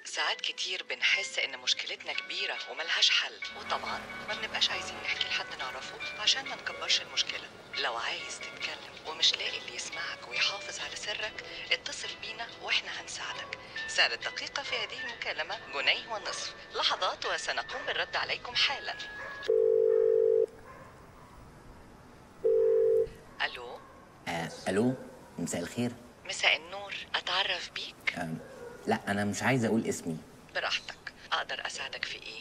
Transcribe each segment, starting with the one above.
ساعات كتير بنحس إن مشكلتنا كبيرة وملهاش حل وطبعا ما بنبقاش عايزين نحكي لحد نعرفه عشان ما نكبرش المشكلة لو عايز تتكلم ومش لاقي اللي يسمعك ويحافظ على سرك اتصل بينا واحنا هنساعدك سعر الدقيقة في هذه المكالمة جنيه ونصف لحظات وسنقوم بالرد عليكم حالا ألو آه، الو مساء الخير مساء النور أتعرف بيك آه، لا انا مش عايز اقول اسمي براحتك أقدر أساعدك في إيه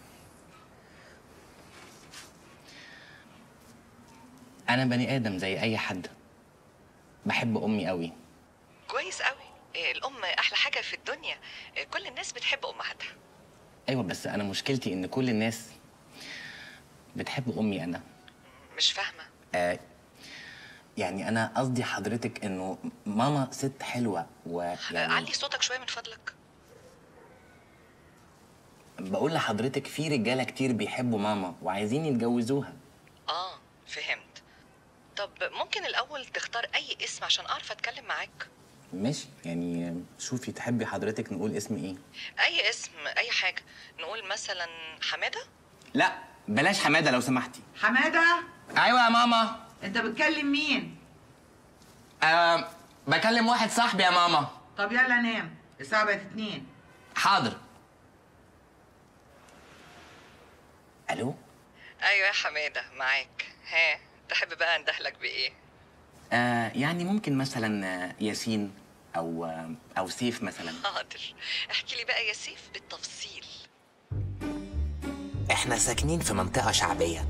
انا بني ادم زي اي حد بحب امي قوي كويس قوي إيه، الأم أحلى حاجة في الدنيا إيه، كل الناس بتحب أمهاتها ايوه بس انا مشكلتي ان كل الناس بتحب امي انا مش فاهمة آه يعني انا قصدي حضرتك انه ماما ست حلوه آه، ويعني علي صوتك شوية من فضلك بقول لحضرتك في رجاله كتير بيحبوا ماما وعايزين يتجوزوها آه فهمت طب ممكن الأول تختار أي اسم عشان أعرف أتكلم معاك ماشي يعني شوفي تحبي حضرتك نقول اسم ايه أي اسم أي حاجة نقول مثلا حمادة لا بلاش حماده لو سمحتي حماده ايوه يا ماما انت بتكلم مين آه بكلم واحد صاحبي يا ماما طب يلا نام الساعه بقت اتنين حاضر الو أيوة يا حمادة معاك ها تحب بقى أندهلك بإيه آه يعني ممكن مثلا آه، ياسين او آه، او سيف مثلا حاضر احكي لي بقى يا سيف بالتفصيل احنا ساكنين في منطقة شعبية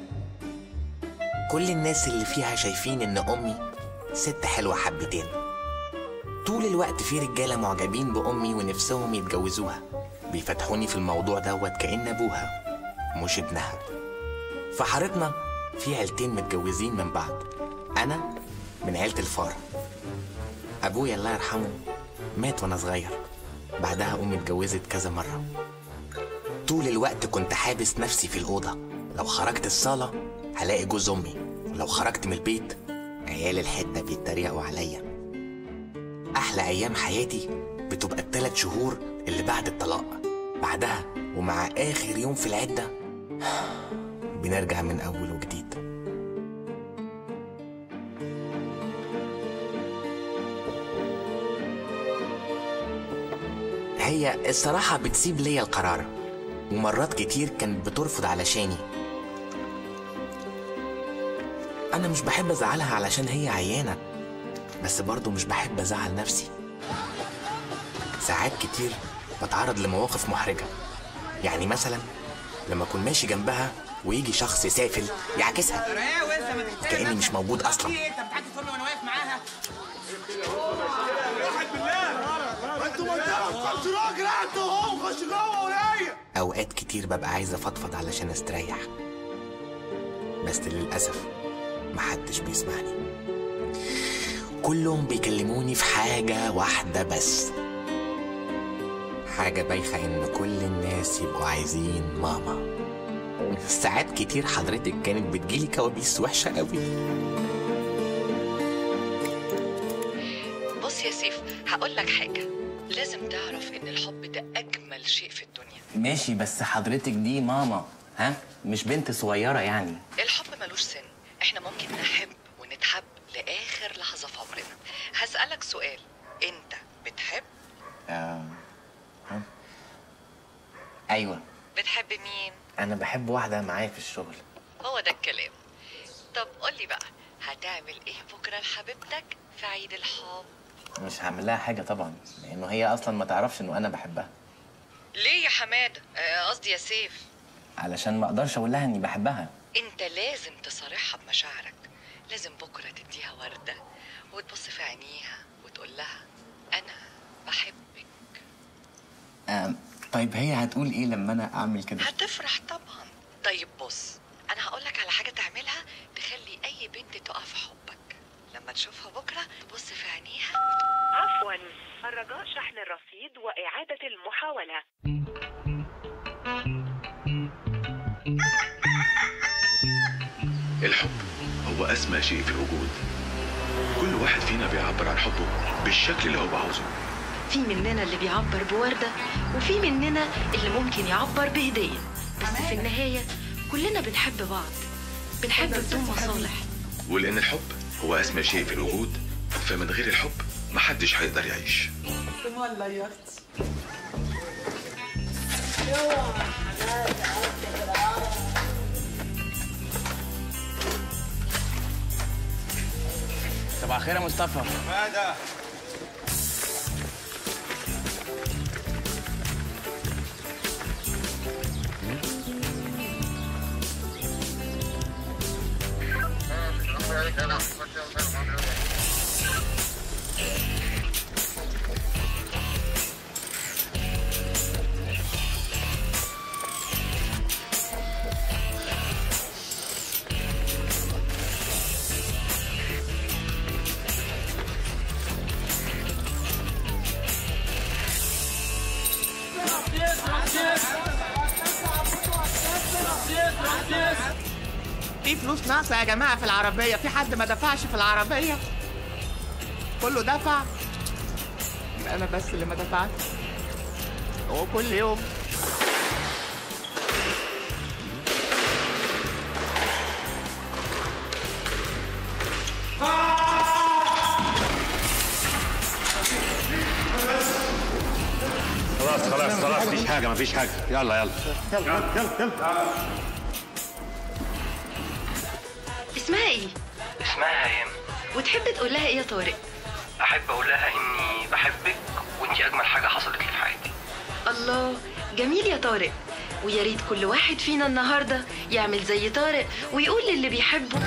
كل الناس اللي فيها شايفين ان امي ست حلوة حبتين طول الوقت في رجالة معجبين بامي ونفسهم يتجوزوها بيفتحوني في الموضوع دوت كأن ابوها مش ابنها في حارتنا في عيلتين متجوزين من بعض انا من عيلة الفار ابويا الله يرحمه مات وانا صغير بعدها امي اتجوزت كذا مره طول الوقت كنت حابس نفسي في الأوضة لو خرجت الصالة هلاقي جوز أمي ولو خرجت من البيت عيال الحتة بيتريقوا عليا أحلى أيام حياتي بتبقى التلات شهور اللي بعد الطلاق بعدها ومع آخر يوم في العدة بنرجع من أول وجديد هي الصراحة بتسيب ليا القرار ومرات كتير كانت بترفض علشاني أنا مش بحب أزعلها علشان هي عيانة بس برضه مش بحب أزعل نفسي ساعات كتير بتعرض لمواقف محرجة يعني مثلا لما أكون ماشي جنبها ويجي شخص سافل يعكسها كأني مش موجود أصلا انت بتعكس امي وانا واقف معاها أوقات كتير ببقى عايز أفضفض علشان أستريح بس للأسف محدش بيسمعني كلهم بيكلموني في حاجة واحدة بس حاجة بايخة إن كل الناس يبقوا عايزين ماما ساعات كتير حضرتك كانت بتجيلي كوابيس وحشة قوي بص يا سيف هقول لك حاجة لازم تعرف إن الحب ده أجمل شيء في الدنيا ماشي بس حضرتك دي ماما ها مش بنت صغيره يعني الحب ملوش سن احنا ممكن نحب ونتحب لآخر لحظة في عمرنا هسألك سؤال انت بتحب آه. ها؟ ايوه بتحب مين انا بحب واحده معايا في الشغل هو ده الكلام طب قولي بقى هتعمل ايه بكرة لحبيبتك في عيد الحب مش هعمل لها حاجه طبعا لانه هي اصلا ما تعرفش انه انا بحبها ليه يا حمادة آه، قصدي يا سيف علشان ما اقدرش اقول لها اني بحبها انت لازم تصارحها بمشاعرك لازم بكرة تديها وردة وتبص في عينيها وتقول لها انا بحبك آه. طيب هي هتقول ايه لما انا اعمل كده هتفرح طبعا طيب بص انا هقول لك على حاجه تعملها تخلي اي بنت تقع في حبك لما تشوفها بكره تبص في عينيها عفوا الرجاء شحن الرصيد وإعادة المحاولة الحب هو أسمى شيء في الوجود كل واحد فينا بيعبر عن حبه بالشكل اللي هو عاوزه في مننا اللي بيعبر بوردة وفي مننا اللي ممكن يعبر بهدية بس في النهاية كلنا بنحب بعض بنحب بدون مصالح ولأن الحب هو أسمى شيء في الوجود فمن غير الحب محدش هيقدر يعيش صباح الخير يا مصطفى في فلوس ناقصة يا جماعة في العربية في حد ما دفعش في العربية كله دفع يبقى أنا بس اللي ما دفعت هو كل يوم خلاص خلاص خلاص مفيش حاجة مفيش حاجة يلا يلا اسمها ايه؟ اسمها هيام وتحب تقول لها ايه يا طارق؟ احب اقول لها اني بحبك وانتي اجمل حاجه حصلت لي في حياتي الله جميل يا طارق ويا ريت كل واحد فينا النهارده يعمل زي طارق ويقول للي بيحبه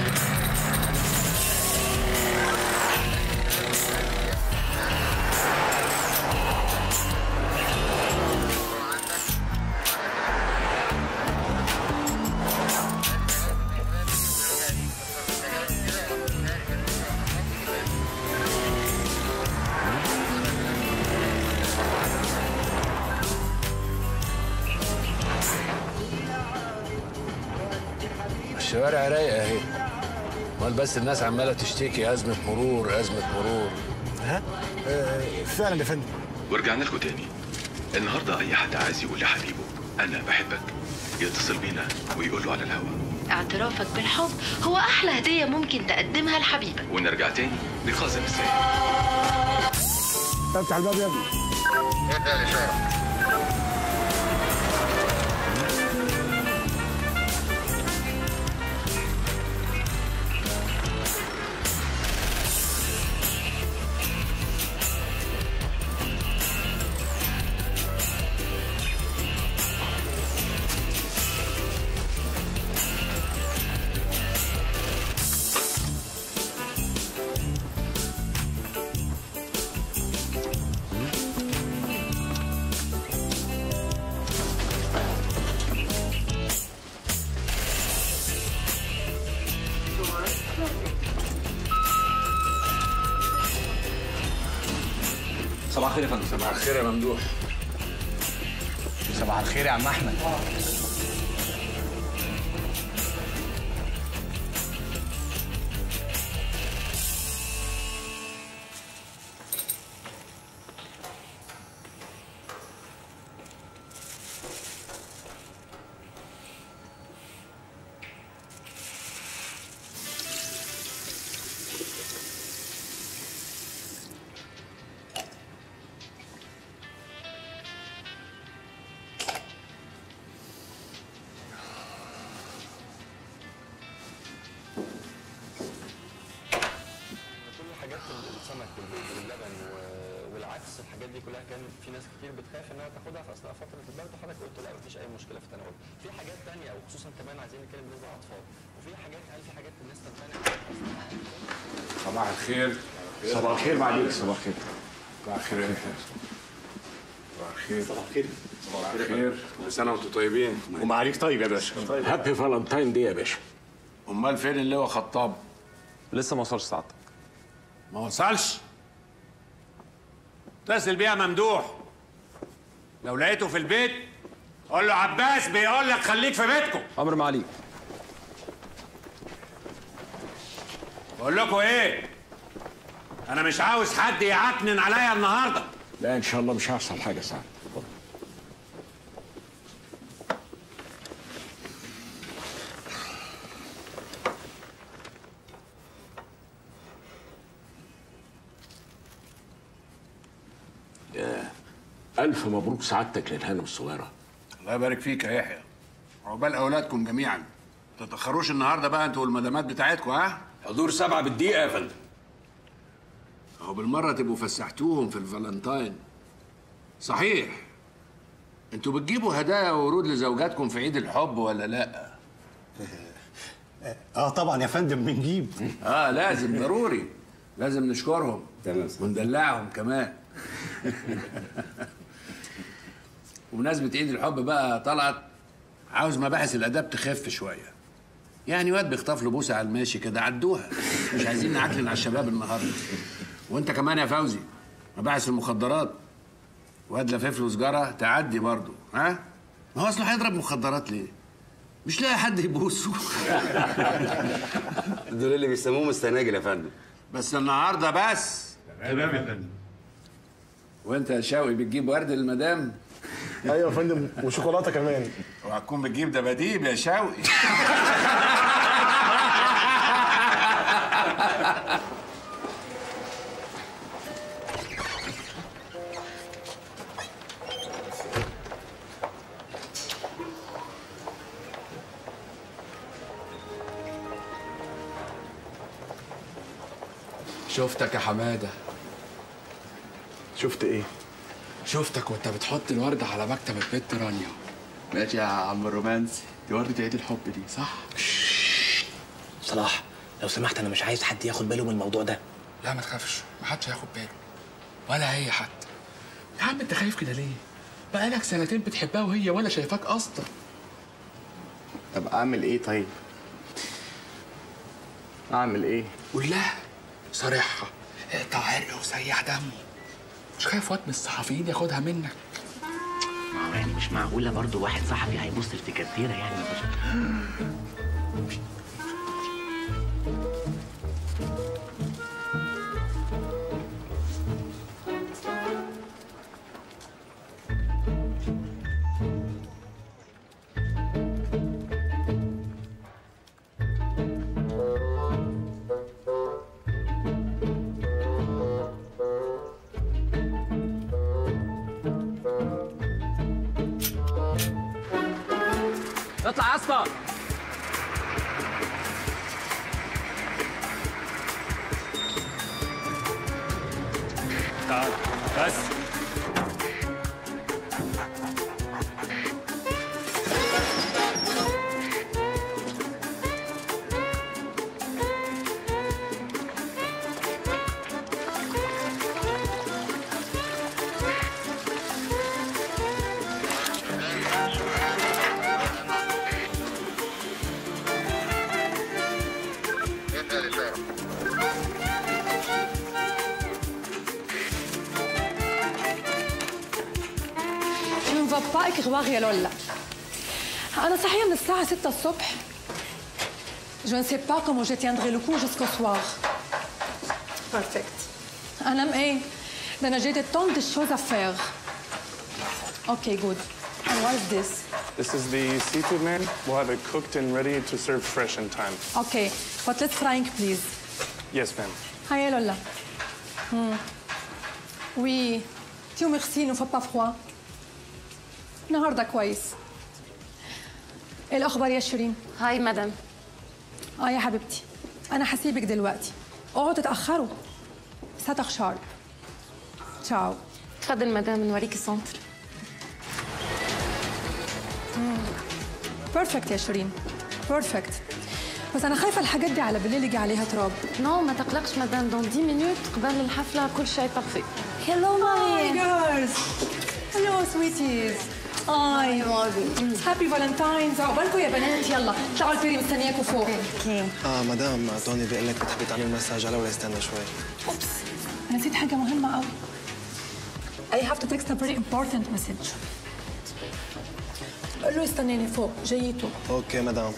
الشوارع رايقه اهي امال بس الناس عماله تشتكي ازمه مرور ازمه مرور ها فعلا يا فندم ورجعنا لكم تاني النهارده أي حد عايز يقول لحبيبه أنا بحبك يتصل بينا ويقول له على الهوا اعترافك بالحب هو احلى هديه ممكن تقدمها لحبيبك ونرجع تاني لكاظم السيد افتح الباب يا ابني صباح الخير يا فندم صباح الخير يا ممدوح صباح الخير يا عم احمد كل الحاجات السمك واللبن والعدس الحاجات دي كلها كان في ناس كتير بتخاف انها تاخدها في اثناء فتره البرد وحضرتك قلت لا مفيش اي مشكله في التناول في حاجات تانية وخصوصا كمان عايزين نتكلم بالنسبه للاطفال وفي حاجات هل في حاجات الناس تمتنع صباح الخير صباح الخير معليك صباح الخير صباح الخير يا أخي. صباح الخير صباح الخير صباح الخير كل سنه وانتم طيبين ومعاليك طيب يا باشا هابي فالنتاين دي يا باشا امال فين اللواء خطاب لسه ما وصلش ساعتك ما وصلش اتصل بيها ممدوح لو لقيته في البيت قول له عباس بيقول لك خليك في بيتكم امر معاليك بقول لكم ايه انا مش عاوز حد يعكنن عليا النهارده لا ان شاء الله مش هيحصل حاجه سعد اتفضل. يا ألف مبروك سعادتك للهانم الصغيرة الله يبارك فيك يا يحيى عقبال اولادكم جميعا ما تتاخروش النهارده بقى انتوا والمدامات بتاعتكم ها حضور سبعة بالدقيقة يا فندم اهو بالمره تبقوا فسحتوهم في الفالنتاين صحيح انتوا بتجيبوا هدايا وورود لزوجاتكم في عيد الحب ولا لا اه طبعا يا فندم بنجيب اه لازم ضروري لازم نشكرهم تمام وندلعهم كمان وبمناسبة عيد الحب بقى طلعت عاوز مباحث الآداب تخف شوية يعني واد بيخطف له بوسة على الماشي كده عدوها مش عايزين نعكلن على الشباب النهارده وانت كمان يا فوزي مباحث المخدرات واد لفف له سجارة تعدي برضه ها ما هو اصله هيضرب مخدرات ليه؟ مش لاقي حد يبوسه دول اللي بيسموهم السناجل يا فندم بس النهارده بس تمام يا فندم وانت يا شوقي بتجيب ورد للمدام ايوه يا فندم وشوكولاته كمان وهتكون بتجيب دباديب يا شوقي شفتك يا حماده شفت ايه شفتك وانت بتحط الورد على مكتب البت رانيا ماشي يا عم الرومانسي دي وردة عيد الحب دي صح صلاح لو سمحت انا مش عايز حد ياخد باله من الموضوع ده لا ما تخافش محدش هياخد باله ولا هي حتى يا عم انت خايف كده ليه بقالك سنتين بتحبها وهي ولا شايفاك اصلا طب اعمل ايه طيب اعمل ايه قول لها صارحها اقطع عرق وسيح دمه مش خايف واد من الصحفيين ياخدها منك ما هو يعني مش معقوله برضو واحد صحفي هيبص السكرتيره يعني اطلع يا اسطى تعال بس Je ne vais pas écrire يا لولا أنا صحية من الساعة 6 الصبح Je ne sais pas comment je tiendrai le coup jusqu'au soir. Perfect. أنا إيه؟ ده أنا جيت tant de choses à faire. Okay, good. And what is this? This is the seafood man. We'll have it cooked and ready to serve fresh in time. Okay, but let's frying please. Yes, ma'am. Hi, Lola. Hmm. Oui. Dieu merci, il ne fait pas froid. النهارده كويس. ايه الأخبار يا شيرين؟ هاي مدام. اه يا حبيبتي. أنا هسيبك دلوقتي. اوعوا تتأخروا. ساتر شارب. تشاو. تفضل مدام نوريك السنتر بيرفكت يا شيرين. بيرفكت. بس أنا خايفة الحاجات دي على بالليل يجي عليها تراب. نو ما تقلقش مدام دون 10 مينوت قبل الحفلة كل شيء بارفي Hello, mommy. girls. Hello, sweeties. هاي هابي فالنتاينز عقبالكم يا بنات يلا تعالوا البيري مستنياكم فوق اوكي اه مدام توني بيقول لك بتحبي تعملي مساج على ولا استنى شوي اوبس انا نسيت حاجه مهمه قوي I have to text a very important message قول له يستناني فوق جيته اوكي مدام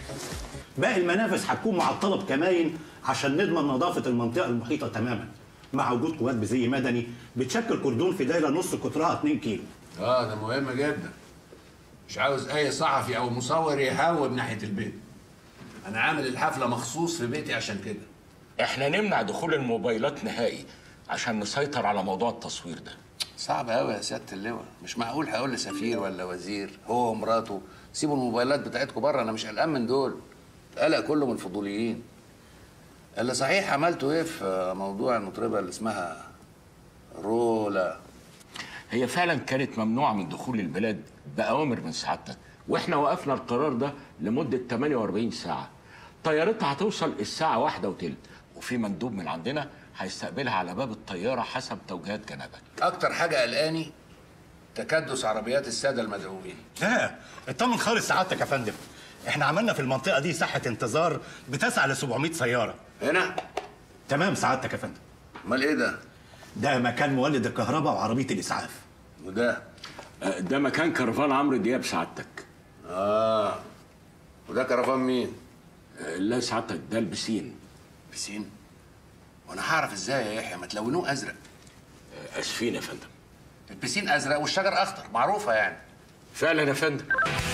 باقي المنافذ هتكون معطله بكماين عشان نضمن نظافه المنطقه المحيطه تماما مع وجود قوات بزي مدني بتشكل كردون في دايره نص قطرها 2 كيلو اه ده مهم جدا مش عاوز اي صحفي او مصور يهوب ناحيه البيت انا عامل الحفله مخصوص في بيتي عشان كده احنا نمنع دخول الموبايلات نهائي عشان نسيطر على موضوع التصوير ده صعب قوي يا سياده اللواء مش معقول هقول لسفير ولا وزير هو ومراته سيبوا الموبايلات بتاعتكم بره انا مش قلقان من دول القلق كله من الفضوليين اللي صحيح عملتوا ايه في موضوع المطربه اللي اسمها رولا هي فعلا كانت ممنوعه من دخول البلاد باوامر من سعادتك واحنا وقفنا القرار ده لمده 48 ساعه طيارتها هتوصل الساعه واحدة وتلت وفي مندوب من عندنا هيستقبلها على باب الطياره حسب توجيهات جنابك اكتر حاجه قلقاني تكدس عربيات الساده المدعوين لا اطمن خالص سعادتك يا فندم احنا عملنا في المنطقه دي ساحه انتظار بتسعى ل 700 سياره هنا تمام سعادتك يا فندم امال ايه ده ده مكان مولد الكهرباء وعربيه الاسعاف وده ده مكان كرفان عمرو دياب سعادتك اه وده كرفان مين لا سعادتك ده البسين بسين وانا هعرف ازاي يا يحيى ما تلونوه ازرق اسفين يا فندم البسين ازرق والشجر اخضر معروفه يعني فعلا يا فندم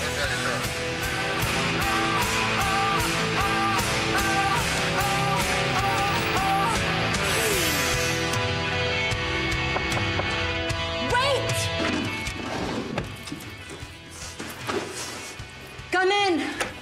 Wait! Come in.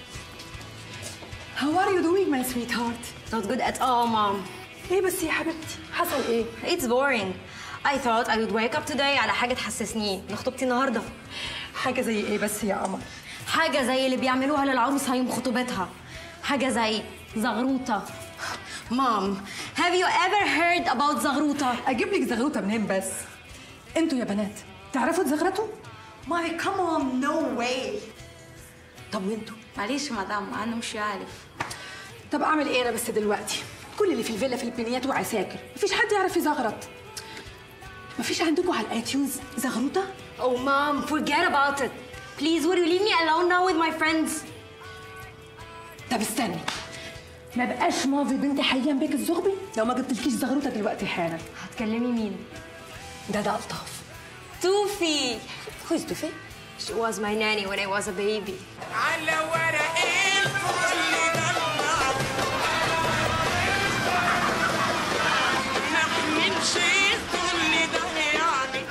How are you doing, my sweetheart? Not good at all, mom. ايه بس يا حبيبتي؟ حصل ايه؟ It's boring. I thought I would wake up today على حاجة تحسسني إن خطوبتي النهاردة. حاجة زي ايه بس يا قمر؟ حاجة زي اللي بيعملوها للعروسة يوم خطوبتها. حاجة زي زغروطة. Mom, have you ever heard about زغروطة؟ اجيب لك زغروطة منين بس؟ انتوا يا بنات تعرفوا تزغرطوا؟ مامي كمان نو واي طب وانتوا؟ معلش مدام أنا مش عارف. طب اعمل ايه انا بس دلوقتي؟ كل اللي في الفيلا فلبينيات وعساكر مفيش حد يعرف يزغرط مفيش عندكم على الايتيونز زغروطة؟ Oh mom, forget about it. Please, would you leave me alone now with my friends? طب استني ما بقاش ماضي بنتي حيان بيك الزغبي لو ما جبتلكيش زغروطة دلوقتي حالا هتكلمي مين؟ ده ده الطاف توفي. Who is توفي? She was my nanny when I was a baby. على ورق الفل دلع نحملش الكل ده يعني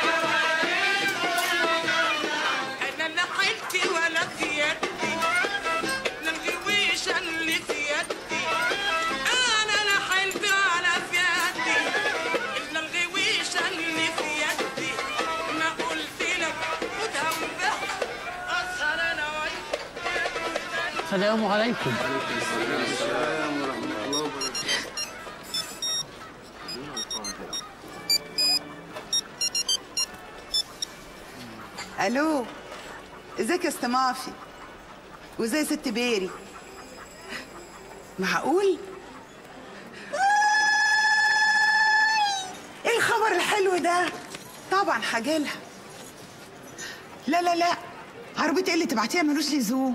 انا لا حيلتي ولا في يدي لا الغويشة اللي في يدي انا لا حيلتي ولا في يدي الا الغويشة اللي في يدي ما قلت لك خدها وبيعها اسهر انا وانت السلام عليكم الو ازيك يا استمافي وازاي ست بيري معقول ايه الخبر الحلو ده طبعا هجيلها لا لا لا عربية ايه اللي تبعتيها ملوش لزوم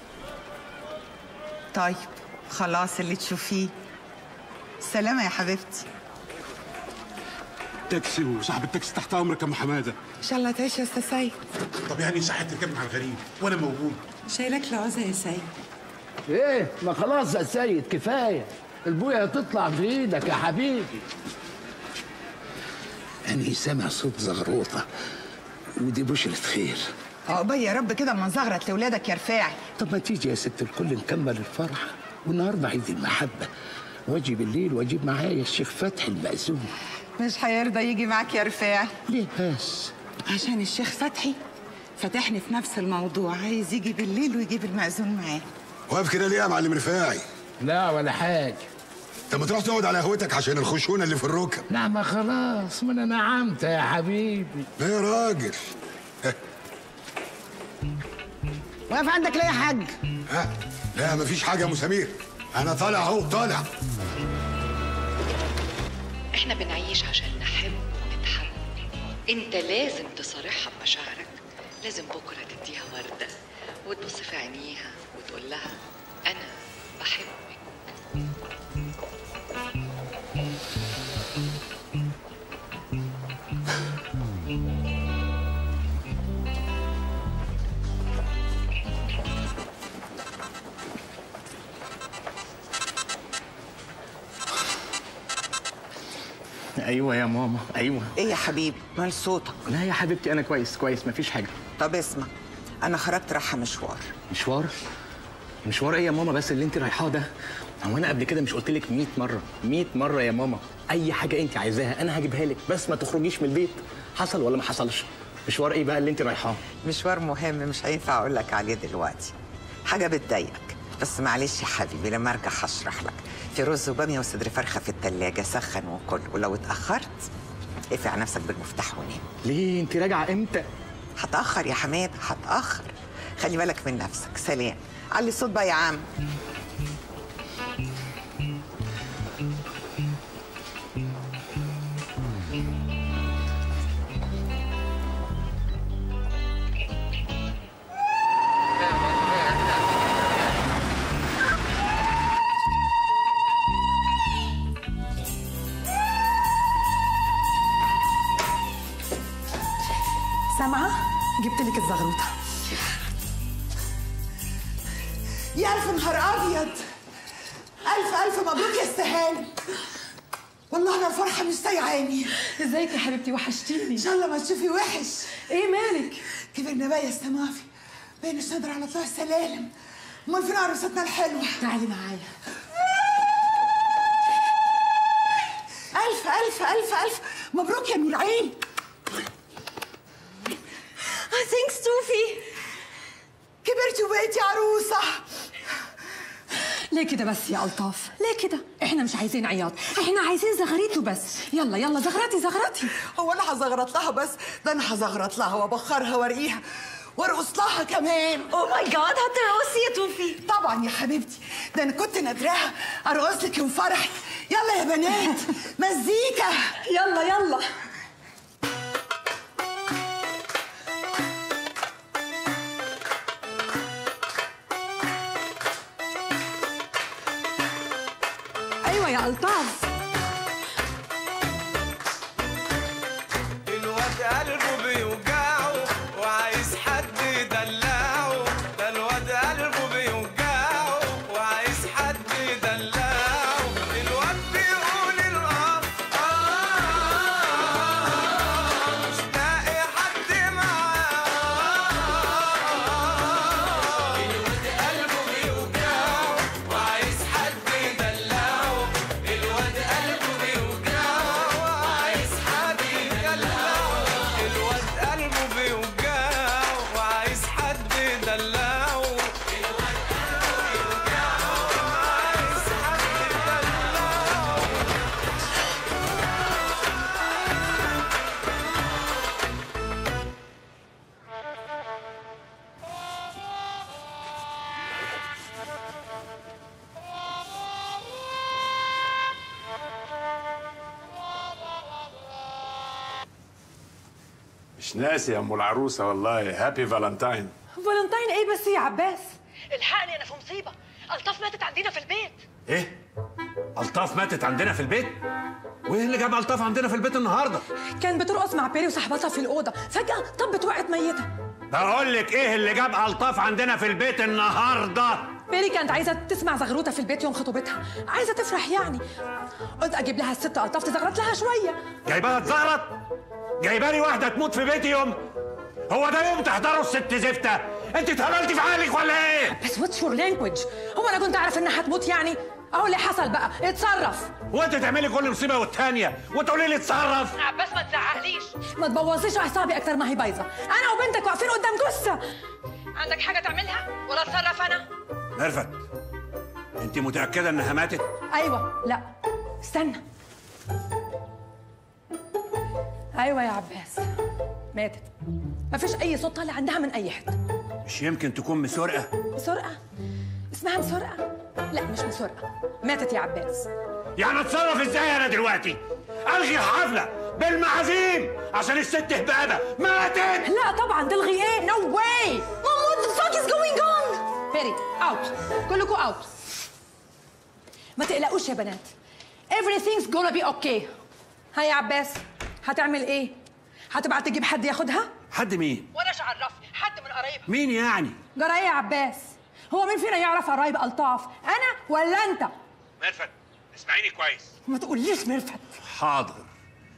طيب خلاص اللي تشوفيه سلامة يا حبيبتي تاكسي وصاحب التاكسي تحت امرك يا ام حماده ان شاء الله تعيش يا استاذ سيد طب يعني صحة تركب مع الغريب وانا موجود شايلك العزة يا سيد ايه ما خلاص يا سيد كفايه البويه هتطلع في ايدك يا حبيبي أنا سامع صوت زغروطة ودي بشرة خير عقبال يا رب كده اما زغرت لاولادك يا رفاعي طب ما تيجي يا ست الكل نكمل الفرحة والنهاردة عيد المحبة واجي بالليل واجيب معايا الشيخ فتحي المأذون مش هيرضى يجي معاك يا رفاعي ليه بس عشان الشيخ فتحي فتحني في نفس الموضوع عايز يجي بالليل ويجيب المأذون معاه واقف كده ليه يا معلم رفاعي؟ لا ولا حاجه طب ما تروح تقعد على قهوتك عشان الخشونه اللي في الركب لا ما خلاص ما انا نعمت يا حبيبي لا يا راجل واقف عندك ليه يا حاج ها لا مفيش حاجه يا ابو سمير انا طالع اهو طالع احنا بنعيش عشان نحب ونتحب انت لازم تصارحها بمشاعرك لازم بكره تديها ورده وتبص في عينيها وتقول لها انا بحبك ايوه يا ماما ايوه ايه يا حبيبي مال صوتك لا يا حبيبتي انا كويس كويس مفيش حاجه طب اسمع انا خرجت رايحه مشوار مشوار مشوار ايه يا ماما بس اللي انت رايحاه ده هو انا قبل كده مش قلت لك 100 مره 100 مره يا ماما اي حاجه انت عايزاها انا هجيبها لك بس ما تخرجيش من البيت حصل ولا ما حصلش مشوار ايه بقى اللي انت رايحاه مشوار مهم مش هينفع اقول لك عليه دلوقتي حاجه بتضايقك بس معلش يا حبيبي لما ارجع هشرح لك في رز وباميه وصدر فرخه في التلاجة سخن وكل ولو اتاخرت اقفل على نفسك بالمفتاح ونام ليه انت راجعه امتى هتاخر يا حماد هتاخر خلي بالك من نفسك سلام علي الصوت بقى يا عم سامعه جبت لك الزغروطه يا الف نهار ابيض الف الف مبروك يا استهاني والله انا الفرحه مش سايعاني ازيك يا حبيبتي وحشتيني ان شاء الله ما تشوفي وحش ايه مالك كبرنا بقى يا استمافي بين الشجر على طلوع السلالم امال فين عروستنا الحلوه تعالي معايا الف الف الف الف مبروك يا نور العين ثانكس توفي كبرتي وبقيتي عروسه ليه كده بس يا الطاف ليه كده احنا مش عايزين عياط احنا عايزين زغريته بس يلا يلا زغرتي زغرتي هو انا هزغرط لها بس ده انا هزغرط لها وابخرها وارقيها وارقص لها كمان اوه ماي جاد هترقصي يا توفي طبعا يا حبيبتي ده انا كنت نادراها ارقص لك يوم فرحك يلا يا بنات مزيكا يلا يلا ايوه يا الطاف الواد قلبه بيوجعه وعايز حد يدلعه ده الواد قلبه بيوجعه وعايز حد يدلعه الواد بيقول الاه آه مش لاقي حد معاه الواد قلبه بيوجعه وعايز حد يدلعه الواد قلبه بيوجعه وعايز حد يدلعه الواد قلبه بيوجعه وعايز حد يدلعه الواد قلبه بيوجعه وعايز حد يدلعه مش ناسي يا ام العروسه والله هابي فالنتاين فالنتاين ايه بس يا عباس الحقني انا في مصيبه الطاف ماتت عندنا في البيت ايه الطاف ماتت عندنا في البيت وايه اللي جاب الطاف عندنا في البيت النهارده كان بترقص مع بيري وصاحبتها في الاوضه فجاه طبت وقعت ميته بقول لك ايه اللي جاب الطاف عندنا في البيت النهارده بيري كانت عايزه تسمع زغروته في البيت يوم خطوبتها عايزه تفرح يعني قلت اجيب لها الست الطاف تزغرط لها شويه جايباها تزغرط جايبه لي واحده تموت في بيتي يوم هو ده يوم تحضروا الست زفته انت اتهبلتي في عقلك ولا ايه بس واتس يور لانجوج هو انا كنت اعرف انها هتموت يعني اهو اللي حصل بقى اتصرف هو انت تعملي كل مصيبه والتانيه وتقولي لي اتصرف عباس ما تزعقليش ما تبوظيش اعصابي اكتر ما هي بايظه انا وبنتك واقفين قدام جثه عندك حاجه تعملها ولا اتصرف انا ميرفت انت متاكده انها ماتت ايوه لا استنى ايوه يا عباس ماتت مفيش اي صوت طالع عندها من اي حته مش يمكن تكون مسرقه مسرقه اسمها مسرقه لا مش مسرقه ماتت يا عباس يعني اتصرف ازاي انا دلوقتي الغي الحفله بالمعازيم عشان الست هبابه ماتت لا طبعا تلغي ايه نو واي مام وات ذا فاك از جوينج اون بيري اوت كلكم اوت ما تقلقوش يا بنات everything's gonna be okay ها يا عباس هتعمل ايه هتبعت تجيب حد ياخدها حد مين وانا ايش عرفني حد من قرايبها مين يعني جرى ايه يا عباس هو مين فينا يعرف قرايب الطاف انا ولا انت ميرفت اسمعيني كويس ما تقوليش ميرفت حاضر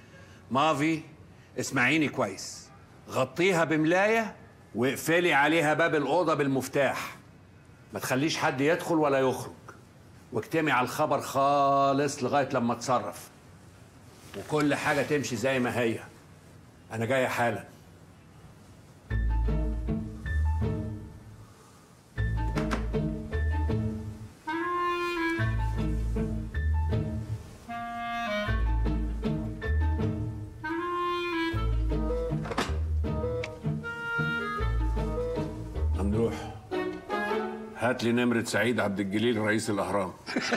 مافي اسمعيني كويس غطيها بملاية واقفلي عليها باب الأوضة بالمفتاح ما تخليش حد يدخل ولا يخرج واجتمعي على الخبر خالص لغاية لما اتصرف وكل حاجة تمشي زي ما هي أنا جاية حالا ممدوح هات لي نمرة سعيد عبد الجليل رئيس الأهرام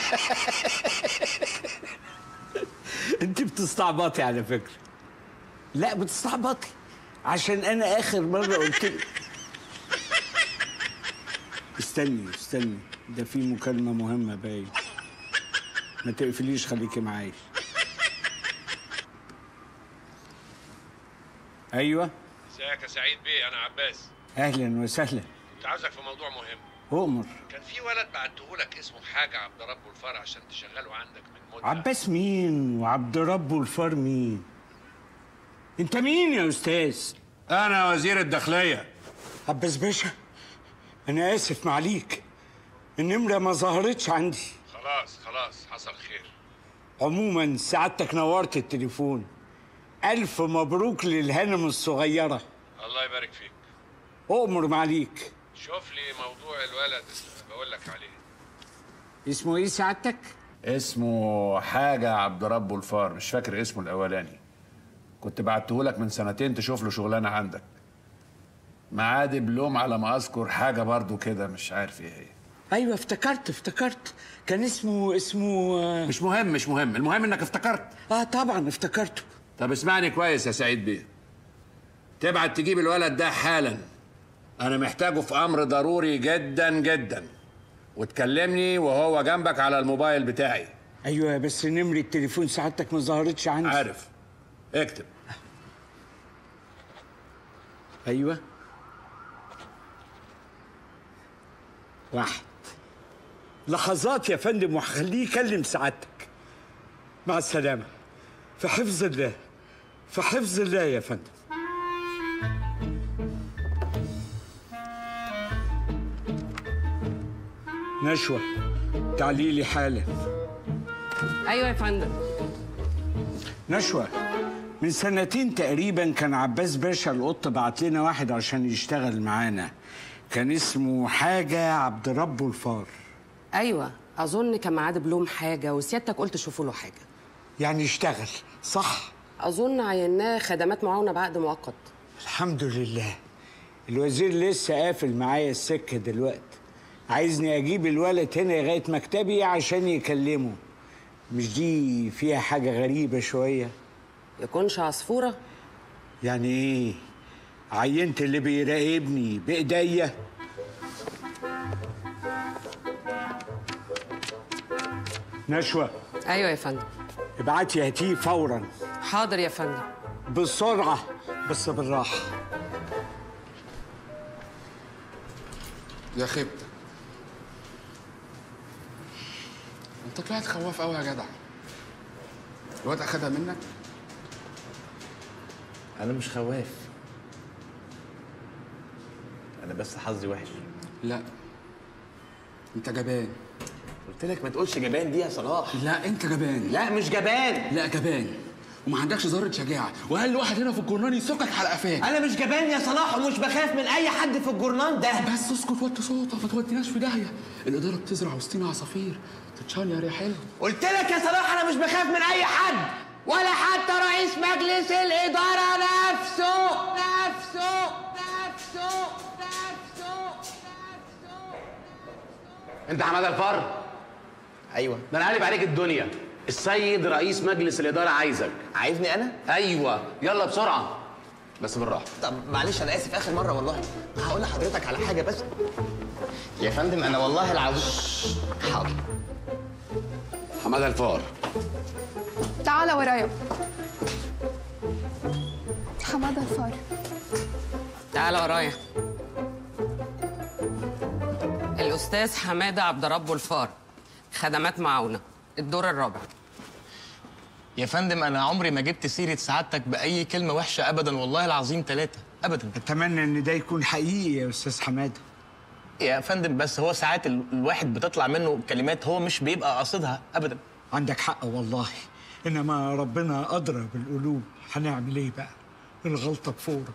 انت بتستعبطي على فكره لا بتستعبطي عشان انا اخر مره قلت لك استني استني ده في مكالمه مهمه باين ما تقفليش خليكي معايا ايوه ازيك يا سعيد بيه انا عباس اهلا وسهلا كنت عاوزك في موضوع مهم اؤمر كان في ولد بعتهولك اسمه حاجه عبد ربه الفرع عشان تشغله عندك من مده عباس مين وعبد ربه الفار مين انت مين يا استاذ انا وزير الداخليه عباس باشا انا اسف معليك النمره ما ظهرتش عندي خلاص خلاص حصل خير عموما سعادتك نورت التليفون الف مبروك للهنم الصغيره الله يبارك فيك اؤمر معليك شوف لي موضوع الولد اللي بقول لك عليه اسمه ايه سعادتك اسمه حاجة عبد ربه الفار مش فاكر اسمه الأولاني كنت بعتهولك من سنتين تشوف له شغلانة عندك معاه دبلوم على ما أذكر حاجة برضو كده مش عارف إيه هي ايوه افتكرت افتكرت كان اسمه اسمه آه، مش مهم مش مهم المهم إنك افتكرت اه طبعا افتكرته طب اسمعني كويس يا سعيد بيه تبعت تجيب الولد ده حالا أنا محتاجه في أمر ضروري جدا جدا وتكلمني وهو جنبك على الموبايل بتاعي ايوه بس نمره تليفون سعادتك ما ظهرتش عندي عارف اكتب ايوه واحد لحظات يا فندم وهخليه يكلم سعادتك مع السلامة في حفظ الله في حفظ الله يا فندم نشوة تعالي لي حالا ايوه يا فندم نشوة من سنتين تقريبا كان عباس باشا القط بعت لنا واحد عشان يشتغل معانا كان اسمه حاجة عبد ربه الفار ايوه اظن كان معاه دبلوم حاجه وسيادتك قلت شوفوا له حاجه يعني يشتغل صح اظن عيناه خدمات معاونه بعقد مؤقت الحمد لله الوزير لسه قافل معايا السكة دلوقتي عايزني اجيب الولد هنا لغاية مكتبي عشان يكلمه مش دي فيها حاجة غريبة شوية يكونش عصفوره يعني ايه عينت اللي بيراقبني بايديا نشوة ايوه يا فندم ابعتي هاتيه فورا حاضر يا فندم بسرعة بس بالراحة يا خيبتك انت طلعت خواف قوي يا جدع الواد اخدها منك انا مش خواف انا بس حظي وحش لا انت جبان قلت لك ما تقولش جبان دي يا صلاح لا انت جبان لا مش جبان لا جبان وما عندكش ذره شجاعه وهل واحد هنا في الجورنال يسوقك على قفاك انا مش جبان يا صلاح ومش بخاف من اي حد في الجورنان ده بس اسكت وطي صوتك ما توديناش في داهيه الاداره بتزرع وسطينا عصافير تتشال يا حلو قلت لك يا صلاح انا مش بخاف من اي حد ولا حتى رئيس مجلس الاداره نفسه نفسه نفسه انت حماده الفار ايوه ده انا قالب عليك الدنيا السيد رئيس مجلس الاداره عايزك عايزني انا ايوه يلا بسرعه بس بالراحه طب معلش انا اسف اخر مره والله هقول لحضرتك على حاجه بس يا فندم انا والله العظيم حاضر حماده الفار تعال ورايا حماده الفار تعال ورايا الاستاذ حماده عبد ربه الفار خدمات معاونه الدور الرابع يا فندم انا عمري ما جبت سيره سعادتك باي كلمه وحشه ابدا والله العظيم ثلاثه ابدا اتمنى ان ده يكون حقيقي يا استاذ حماده يا فندم بس هو ساعات ال- الواحد بتطلع منه كلمات هو مش بيبقى قاصدها ابدا عندك حق والله انما ربنا ادرى بالقلوب هنعمل ايه بقى الغلطه بفوره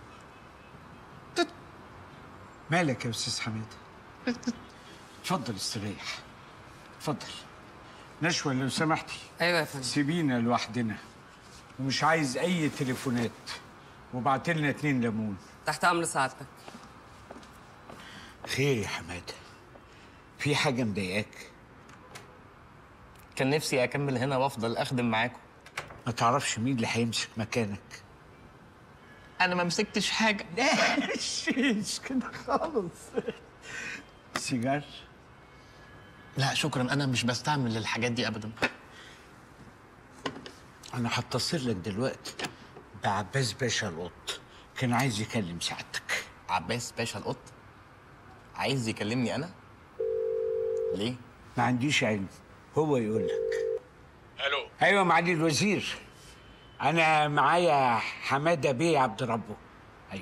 مالك يا استاذ حماده اتفضل استريح اتفضل نشوى لو سمحتي ايوه يا فندم سيبينا لوحدنا ومش عايز اي تليفونات وبعت لنا اتنين ليمون تحت امر سعادتك خير يا حماده في حاجه مضايقاك كان نفسي اكمل هنا وافضل اخدم معاكم ما تعرفش مين اللي هيمسك مكانك انا ما مسكتش حاجه لا مش كده خالص سيجار لا شكرا انا مش بستعمل الحاجات دي ابدا انا هتصل لك دلوقتي بعباس باشا القط كان عايز يكلم سعادتك عباس باشا القط عايز يكلمني انا ليه ما عنديش علم هو يقول لك الو ايوه معالي الوزير انا معايا حماده بيه عبد ربه ايوه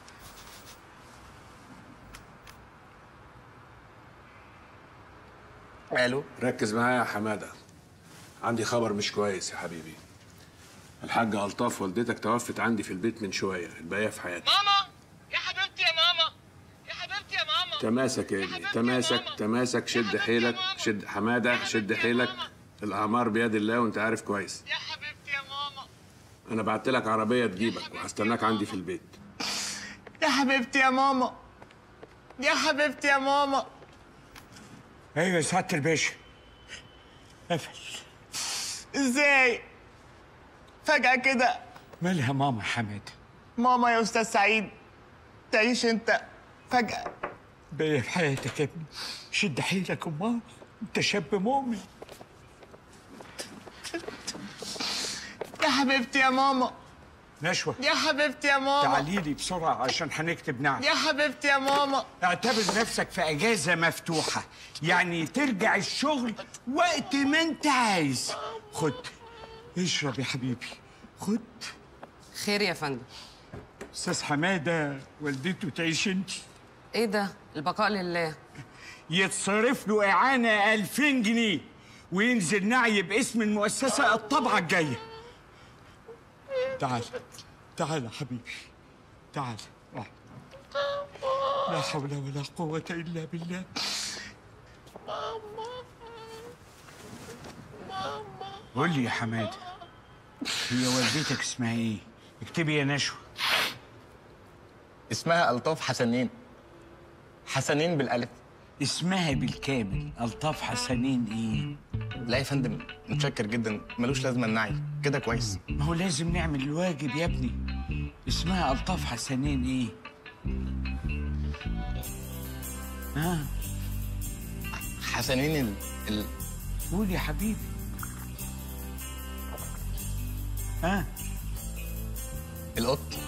الو ركز معايا يا حماده عندي خبر مش كويس يا حبيبي الحاجة ألطاف والدتك توفت عندي في البيت من شوية الباقية في حياتي ماما يا حبيبتي يا ماما يا حبيبتي يا ماما تماسك يا ابني تماسك تماسك شد حيلك شد حمادة شد حيلك الأعمار بيد الله وأنت عارف كويس يا حبيبتي يا ماما أنا بعت لك عربية تجيبك وهستناك عندي في البيت يا حبيبتي يا ماما يا حبيبتي يا ماما ايوه يا سعاده الباشا قفل ازاي فجأة كده مالها ماما حماده ماما يا استاذ سعيد تعيش انت فجأة باقي في حياتك يا ابني شد حيلك امال انت شاب مؤمن يا حبيبتي يا ماما نشوى يا حبيبتي يا ماما تعالي لي بسرعه عشان هنكتب نعم يا حبيبتي يا ماما اعتبر نفسك في اجازه مفتوحه يعني ترجع الشغل وقت ما انت عايز خد اشرب يا حبيبي خد خير يا فندم استاذ حماده والدته تعيش انت ايه ده البقاء لله يتصرف له اعانه 2000 جنيه وينزل نعي باسم المؤسسه الطبعه الجايه تعال تعال يا حبيبي تعال اقعد. لا حول ولا قوه الا بالله قول لي يا حماده هي والدتك اسمها ايه اكتبي يا نشوى اسمها الطاف حسنين حسنين بالالف اسمها بالكامل الطاف حسنين ايه لا يا فندم متشكر جدا ملوش لازمه النعي كده كويس ما هو لازم نعمل الواجب يا ابني اسمها الطاف حسنين ايه ها حسنين ال... ال... قول يا حبيبي ها القط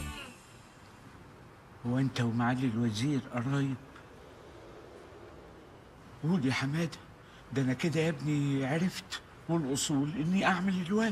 هو انت ومعالي الوزير قرايب قول يا حماده ده انا كده يا ابني عرفت والاصول اني اعمل الواجب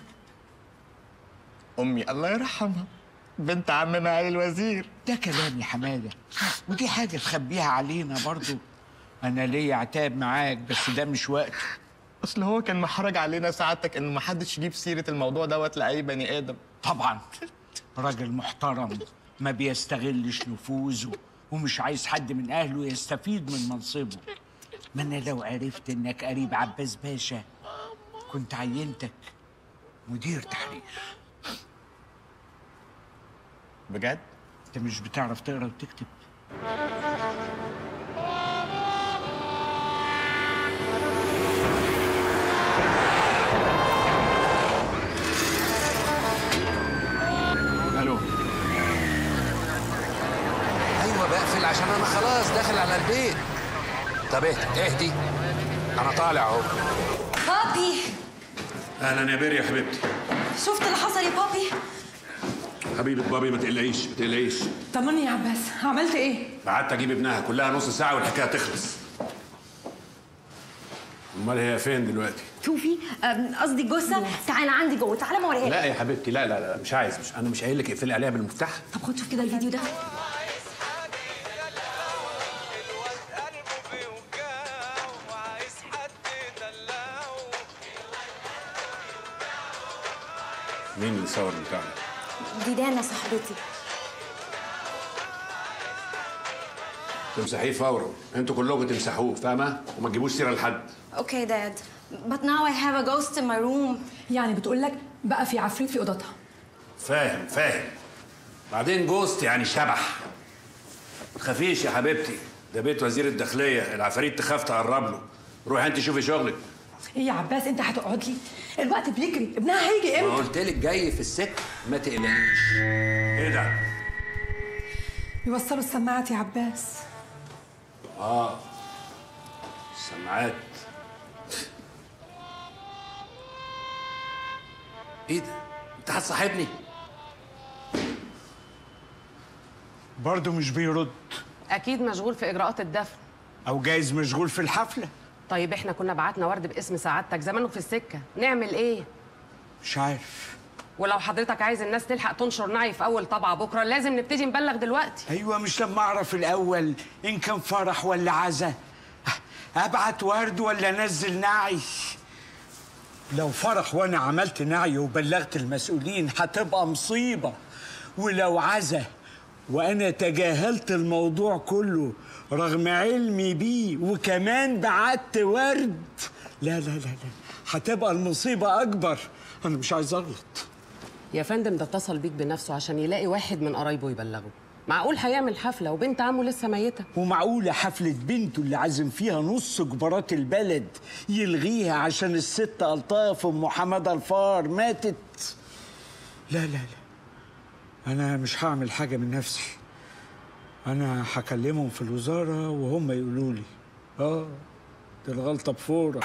امي الله يرحمها بنت عم معالي الوزير ده كلام يا حماده ودي حاجه تخبيها علينا برضو انا ليا عتاب معاك بس ده مش وقته اصل هو كان محرج علينا سعادتك ان محدش يجيب سيره الموضوع دوت لاي بني ادم طبعا راجل محترم ما بيستغلش نفوذه ومش عايز حد من اهله يستفيد من منصبه ما انا لو عرفت انك قريب عباس باشا كنت عينتك مدير تحرير بجد انت مش بتعرف تقرا وتكتب الو ايوه بقفل عشان انا خلاص داخل على البيت طب اهدي اهدي انا طالع اهو بابي اهلا يا بيري يا حبيبتي شفت اللي حصل يا بابي حبيبة بابي ما تقلقيش ما تقلقيش طمني يا عباس عملت ايه؟ قعدت اجيب ابنها كلها نص ساعة والحكاية تخلص امال هي فين دلوقتي شوفي أم، قصدي جثه تعالى عندي جوه تعالى ما اوريها لا لك يا حبيبتي لا لا لا مش عايز مش انا مش قايل لك اقفلي عليها بالمفتاح طب خد شوف كده الفيديو ده مين اللي صور بتاعنا دي دانا صاحبتي تمسحيه فورا انتوا كلكم تمسحوه فاهمه وما تجيبوش سيره لحد اوكي داد but now I have a ghost in my room يعني بتقول لك بقى في عفريت في اوضتها فاهم فاهم بعدين جوست يعني شبح ما تخافيش يا حبيبتي ده بيت وزير الداخليه العفاريت تخاف تقرب له روحي انت شوفي شغلك ايه يا عباس انت هتقعد لي الوقت بيجري ابنها هيجي ما امتى قلت لك جاي في السكه ما تقلقيش ايه ده يوصلوا السماعات يا عباس اه السماعات ايه ده انت هتصاحبني برضه مش بيرد اكيد مشغول في اجراءات الدفن او جايز مشغول في الحفله طيب احنا كنا بعتنا ورد باسم سعادتك زمانه في السكه نعمل ايه مش عارف ولو حضرتك عايز الناس تلحق تنشر نعي في اول طبعه بكره لازم نبتدي نبلغ دلوقتي ايوه مش لما اعرف الاول ان كان فرح ولا عزا ابعت ورد ولا انزل نعي لو فرح وانا عملت نعي وبلغت المسؤولين هتبقى مصيبه ولو عزا وانا تجاهلت الموضوع كله رغم علمي بيه وكمان بعت ورد لا لا لا لا هتبقى المصيبه اكبر انا مش عايز اغلط يا فندم ده اتصل بيك بنفسه عشان يلاقي واحد من قرايبه يبلغه معقول هيعمل حفله وبنت عمه لسه ميته ومعقولة حفلة بنته اللي عازم فيها نص كبارات البلد يلغيها عشان الست ألطاف أم حمادة الفار ماتت لا لا لا أنا مش هعمل حاجة من نفسي أنا هكلمهم في الوزارة وهم يقولوا لي آه دي الغلطة بفورة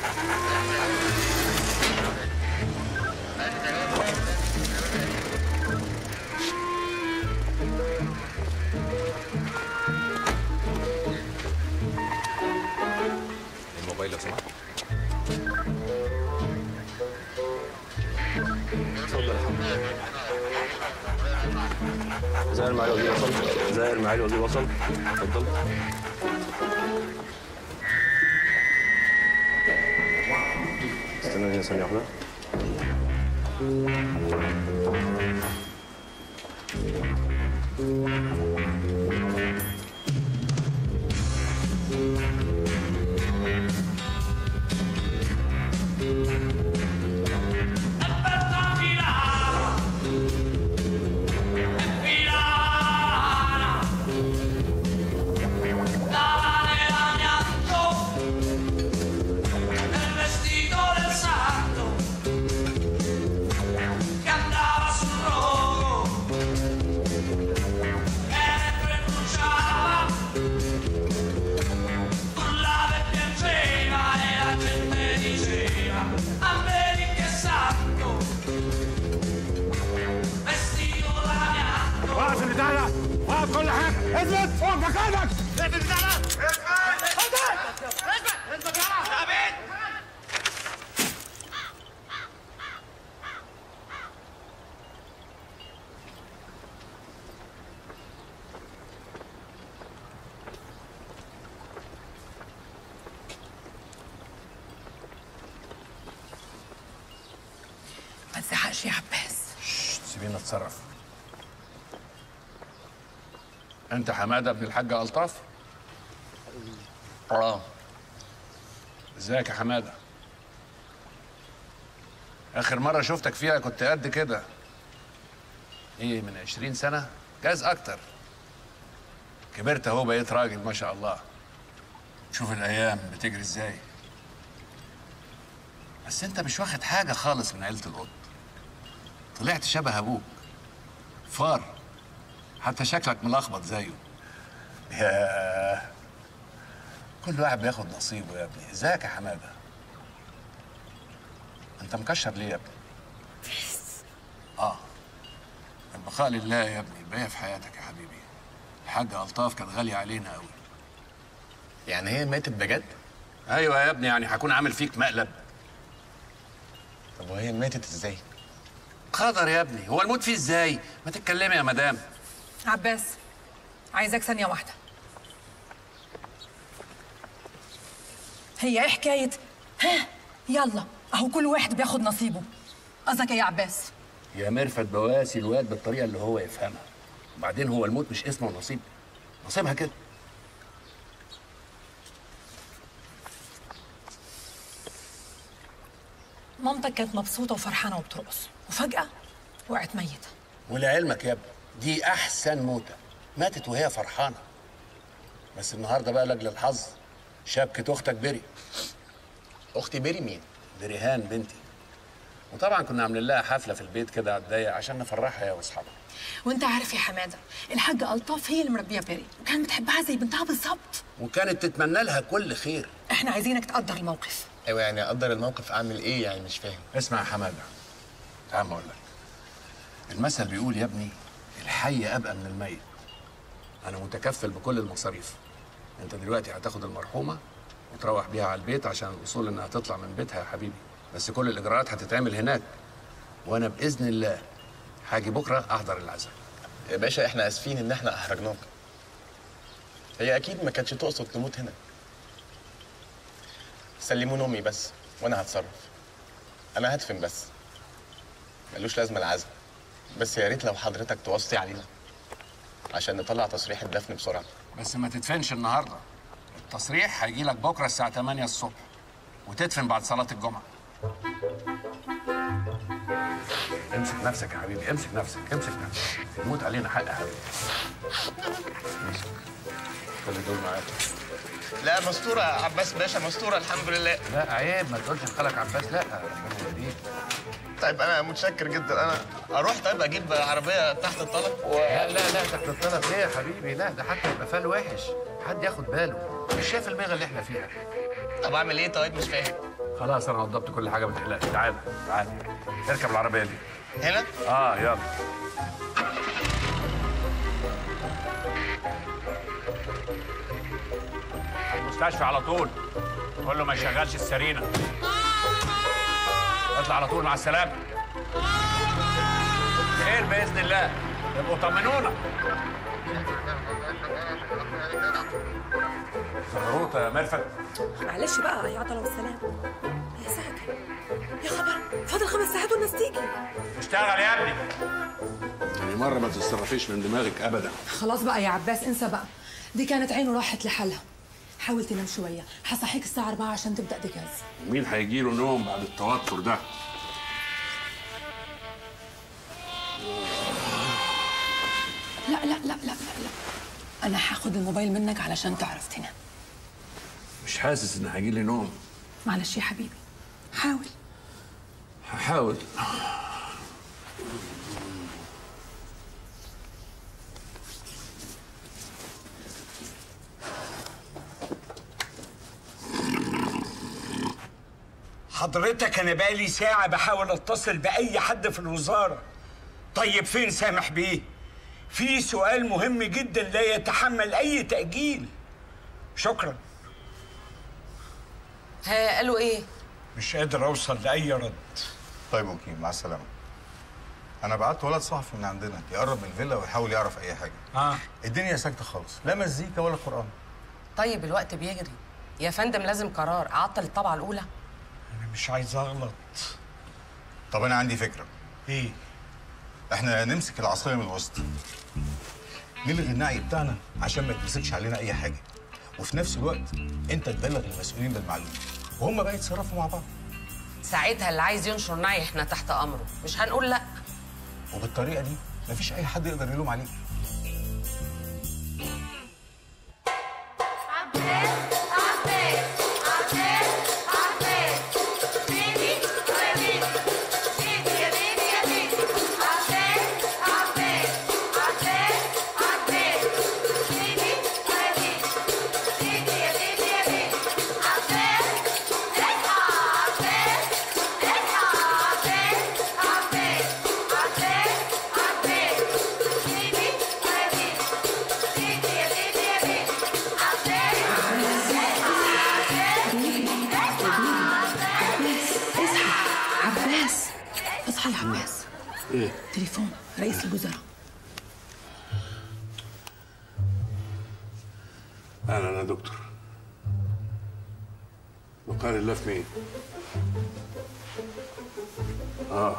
الموبايل لو سمحت اتفضل يا حمد زي المعالي وزير وصل زي المعالي وزير وصل اتفضل استنى هنا ثانية واحدة Nel vestito del santo che andava sul rogo e mentre bruciava urlava e piangeva e la gente diceva a me che santo vestito da bianco واقف البتاع ده واقف كل حاجه اثبت فوق مكانك اثبت البتاع ده اثبت اثبت اثبت ما تزعقش يا عباس سيبينا اتصرف انت حماده ابن الحاجه الطاف اه ازيك يا حماده اخر مره شفتك فيها كنت قد كده ايه من عشرين سنه جاز اكتر كبرت اهو بقيت راجل ما شاء الله شوف الايام بتجري ازاي بس انت مش واخد حاجه خالص من عيله القط طلعت شبه ابوك فار حتى شكلك ملخبط زيه يا كل واحد بياخد نصيبه يا ابني ازيك يا حماده انت مكشر ليه يا ابني اه البقاء لله يا ابني الباقي في حياتك يا حبيبي الحاجة ألطاف كانت غالية علينا قوي يعني هي ماتت بجد؟ ايوه يا ابني يعني هكون عامل فيك مقلب طب وهي ماتت ازاي؟ قدر يا ابني هو الموت فيه ازاي ما تتكلمي يا مدام عباس عايزك ثانية واحدة هي ايه حكاية؟ ها يلا اهو كل واحد بياخد نصيبه قصدك ايه يا عباس؟ يا مرفت بواسي الواد بالطريقه اللي هو يفهمها وبعدين هو الموت مش اسمه ونصيب نصيبها كده مامتك كانت مبسوطة وفرحانة وبترقص وفجأة وقعت ميتة ولعلمك يا ابني دي احسن موته ماتت وهي فرحانه بس النهارده بقى لاجل الحظ شبكه اختك بري اختي بري مين بريهان بنتي وطبعا كنا عاملين لها حفله في البيت كده على الضيق عشان نفرحها هي واصحابها وانت عارف يا حمادة الحاجة ألطاف هي اللي مربية بيري وكانت بتحبها زي بنتها بالظبط وكانت تتمنى لها كل خير احنا عايزينك تقدر الموقف ايوه يعني اقدر الموقف اعمل ايه يعني مش فاهم اسمع يا حماده تعال اقول لك المثل بيقول يا ابني الحي ابقى من الميت انا متكفل بكل المصاريف انت دلوقتي هتاخد المرحومه وتروح بيها على البيت عشان الاصول انها تطلع من بيتها يا حبيبي بس كل الاجراءات هتتعمل هناك وانا باذن الله هاجي بكره احضر العزاء يا باشا احنا اسفين ان احنا احرجناك هي اكيد ما كانتش تقصد تموت هنا سلمون امي بس وانا هتصرف انا هدفن بس ملوش لازمه العزاء بس يا ريت لو حضرتك توصي علينا عشان نطلع تصريح الدفن بسرعه بس ما تدفنش النهارده التصريح هيجي لك بكره الساعه 8 الصبح وتدفن بعد صلاه الجمعه امسك نفسك يا حبيبي امسك نفسك امسك نفسك يموت علينا حق يا حبيبي امسك خلي دول معاك لا مستوره يا عباس باشا مستوره الحمد لله لا عيب ما تقولش لخالك عباس لا ربنا يهديك طيب انا متشكر جدا انا اروح طيب اجيب عربيه تحت الطلب و... لا لا لا تحت الطلب ليه يا حبيبي لا ده حتى يبقى فال وحش حد ياخد باله مش شايف الميغه اللي احنا فيها طب اعمل ايه طيب مش فاهم خلاص انا وضبت كل حاجه ما تقلقش تعالى تعالى اركب العربيه دي هنا اه يلا المستشفى على طول قول له ما يشغلش السرينه اطلع على طول مع السلامه خير باذن الله يبقوا طمنونا زغروطه يا مرفت معلش بقى يا عطلة والسلام يا ساتر يا خبر فاضل خمس ساعات والناس تيجي اشتغل يا ابني يعني مرة ما تتصرفيش من دماغك أبدا خلاص بقى يا عباس انسى بقى دي كانت عينه راحت لحالها حاول تنام شوية هصحيك الساعة 4 عشان تبدأ تجهز مين هيجي له نوم بعد التوتر ده لا لا لا لا لا, لا. أنا هاخد الموبايل منك علشان تعرف تنام مش حاسس إن هيجي لي نوم معلش يا حبيبي حاول هحاول حضرتك انا بقالي ساعة بحاول اتصل بأي حد في الوزارة طيب فين سامح بيه؟ في سؤال مهم جدا لا يتحمل أي تأجيل شكرا ها قالوا ايه؟ مش قادر أوصل لأي رد طيب اوكي مع السلامه انا بعت ولد صحفي من عندنا يقرب من الفيلا ويحاول يعرف اي حاجه اه الدنيا ساكته خالص لا مزيكا ولا قران طيب الوقت بيجري يا فندم لازم قرار اعطل الطبعه الاولى أنا مش عايز أغلط طب انا عندي فكره إيه؟ احنا نمسك العصايه من الوسط نلغي النعي بتاعنا عشان ما يتمسكش علينا اي حاجه وفي نفس الوقت انت تبلغ المسؤولين بالمعلومه وهم بقى يتصرفوا مع بعض ساعتها اللي عايز ينشر نعي احنا تحت امره مش هنقول لا وبالطريقه دي مفيش اي حد يقدر يلوم عليك Baby ايه تليفون رئيس الوزراء اهلا يا دكتور وقال الله في مين اه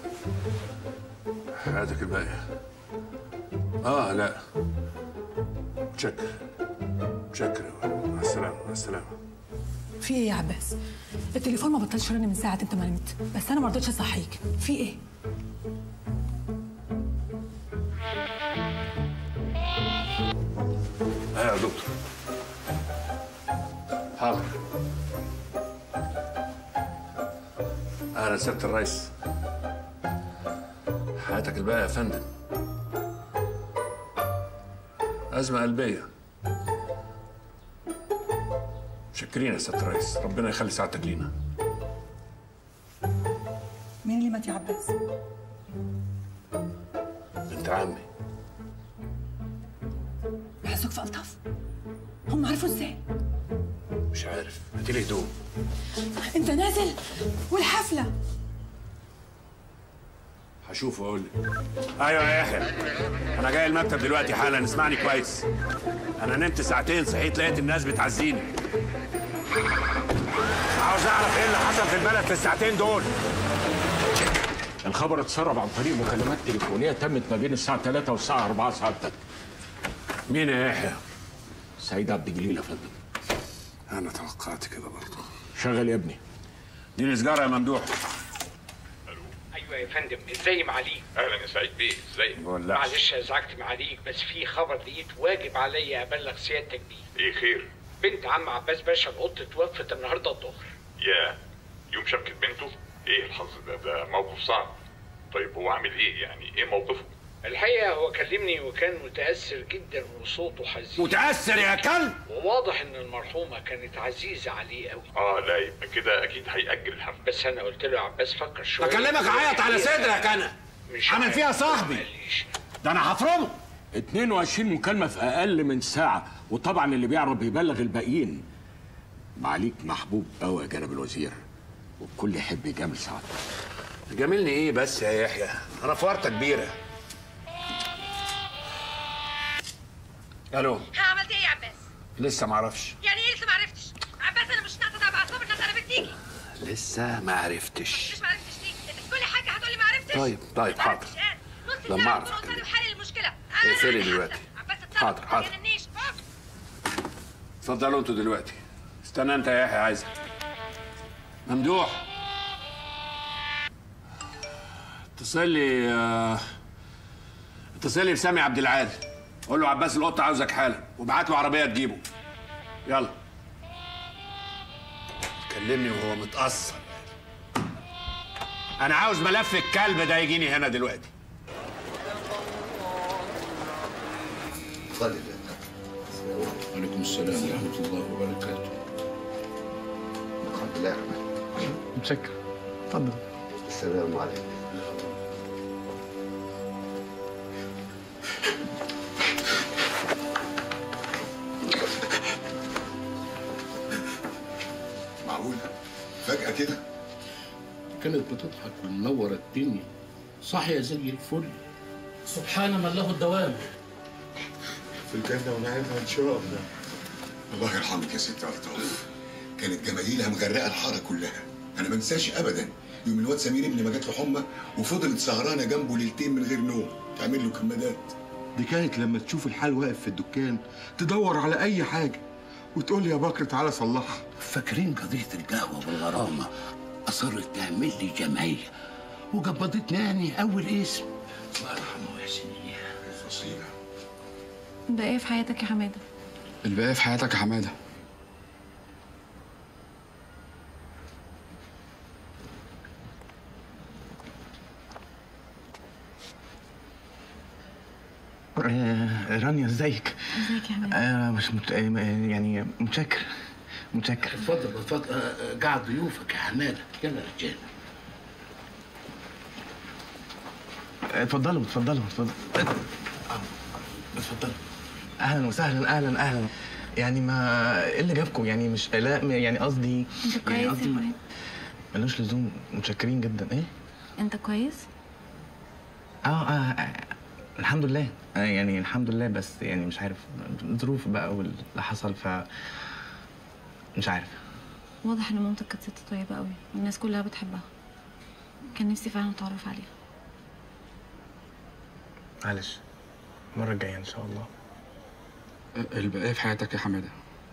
حياتك الباقية اه لا متشكر متشكر مع السلامة مع السلامة في ايه يا عباس التليفون ما بطلش رن من ساعه انت ما نمت بس انا ما رضيتش اصحيك في ايه ايوه يا دكتور حاضر اهلا سياده الرئيس حياتك الباقية يا فندم أزمة قلبية شكرين يا سيادة الرئيس ربنا يخلي سعادتك لينا مين اللي مات يا عباس انت عمي بحسوك في الطف هم عرفوا ازاي مش عارف هاتي لي هدوم انت نازل والحفله هشوف واقول لك ايوه يا يحيى انا جاي المكتب دلوقتي حالا اسمعني كويس انا نمت ساعتين صحيت لقيت الناس بتعزيني عاوز اعرف ايه اللي حصل في البلد في الساعتين دول الخبر اتسرب عن طريق مكالمات تليفونيه تمت ما بين الساعه 3 والساعه 4 ساعتك مين يا يحيى؟ سعيد عبد الجليل يا فندم انا توقعت كده برضه شغل يا ابني دي سجاره يا ممدوح ايوه يا فندم ازاي معاليك اهلا يا سعيد بيه ازيك معلش ازعجت معاليك بس في خبر لقيت واجب عليا ابلغ سيادتك بيه ايه خير بنت عم عباس باشا القط توفت النهارده الظهر يا يوم شبكة بنته ايه الحظ ده ده موقف صعب طيب هو عامل ايه يعني ايه موقفه الحقيقه هو كلمني وكان متاثر جدا وصوته حزين متأثر يا كلب؟ وواضح ان المرحومه كانت عزيزه عليه قوي اه لا يبقى كده اكيد هيأجل الحفل بس انا قلت له يا عباس فكر شويه بكلمك عيط على صدرك انا مش عمل عارف. فيها صاحبي ده انا هفرمه 22 مكالمة في أقل من ساعة وطبعا اللي بيعرف بيبلغ الباقيين معاليك محبوب قوي يا جناب الوزير والكل يحب يجامل سعادتك جاملني ايه بس يا يحيى انا في ورطه كبيره الو ها عملت ايه يا عباس؟ لسه ما اعرفش يعني ايه لسه ما عرفتش؟ عباس انا مش ناقصه ده بعصاب الناس انا بتيجي لسه ما عرفتش مش ما عرفتش ليه؟ انت في كل حاجه هتقولي ما عرفتش طيب طيب ما حاضر عرفتش قال. نص لما ساعة أعرف تكون قصادي وحل المشكله أنا اقفلي اللي دلوقتي هحسن. عباس اتصرف حاضر، ما حاضر. تجننيش اتفضلوا انتوا دلوقتي استنى انت يا يحيى عايزك ممدوح اتصل لي آه، اتصل لي بسامي عبد العال قول له عباس القط عاوزك حالا وابعت له عربيه تجيبه يلا كلمني وهو متأثر انا عاوز ملف الكلب ده يجيني هنا دلوقتي اتفضل وعليكم السلام ورحمة الله وبركاته الحمد لله متشكر اتفضل السلام عليكم معقول فجأة كده كانت بتضحك ومنورة الدنيا صاحية زي الفل سبحان من له الدوام في الجنة ونعيمها إن شاء الله الله يرحمك يا ست الطاف كانت جمايلها مغرقه الحاره كلها انا ما انساش ابدا يوم الواد سمير ابني ما جات له حمى وفضلت سهرانه جنبه ليلتين من غير نوم تعمل له كمادات دي كانت لما تشوف الحال واقف في الدكان تدور على اي حاجه وتقول لي يا بكر تعالى صلحها فاكرين قضية القهوة والغرامة أصرت تعمل لي جمعية وجبضتني يعني أول اسم الله يرحمه ويحسن إليها فصيلة ده ايه في حياتك يا حماده؟ الباقي في حياتك يا حماده آه، رانيا ازيك؟ ازيك يا حماده؟ آه مش مت... آه، يعني متشكر متشكر اتفضل اتفضل آه، آه، قاعد ضيوفك يا حمادة يلا يا رجالة آه، اتفضلوا اتفضلوا اتفضلوا اتفضلوا اهلا وسهلا اهلا اهلا يعني ما ايه اللي جابكم يعني مش لا يعني قصدي انت يعني كويس يا قصدي حماده؟ ملوش لزوم متشكرين جدا ايه انت كويس؟ اه اه آه، الحمد لله آه يعني الحمد لله بس يعني مش عارف ظروف بقى واللي حصل ف مش عارف واضح ان مامتك كانت ست طيبه قوي والناس كلها بتحبها كان نفسي فعلا اتعرف عليها معلش المره الجايه ان شاء الله البقية في حياتك يا حمادة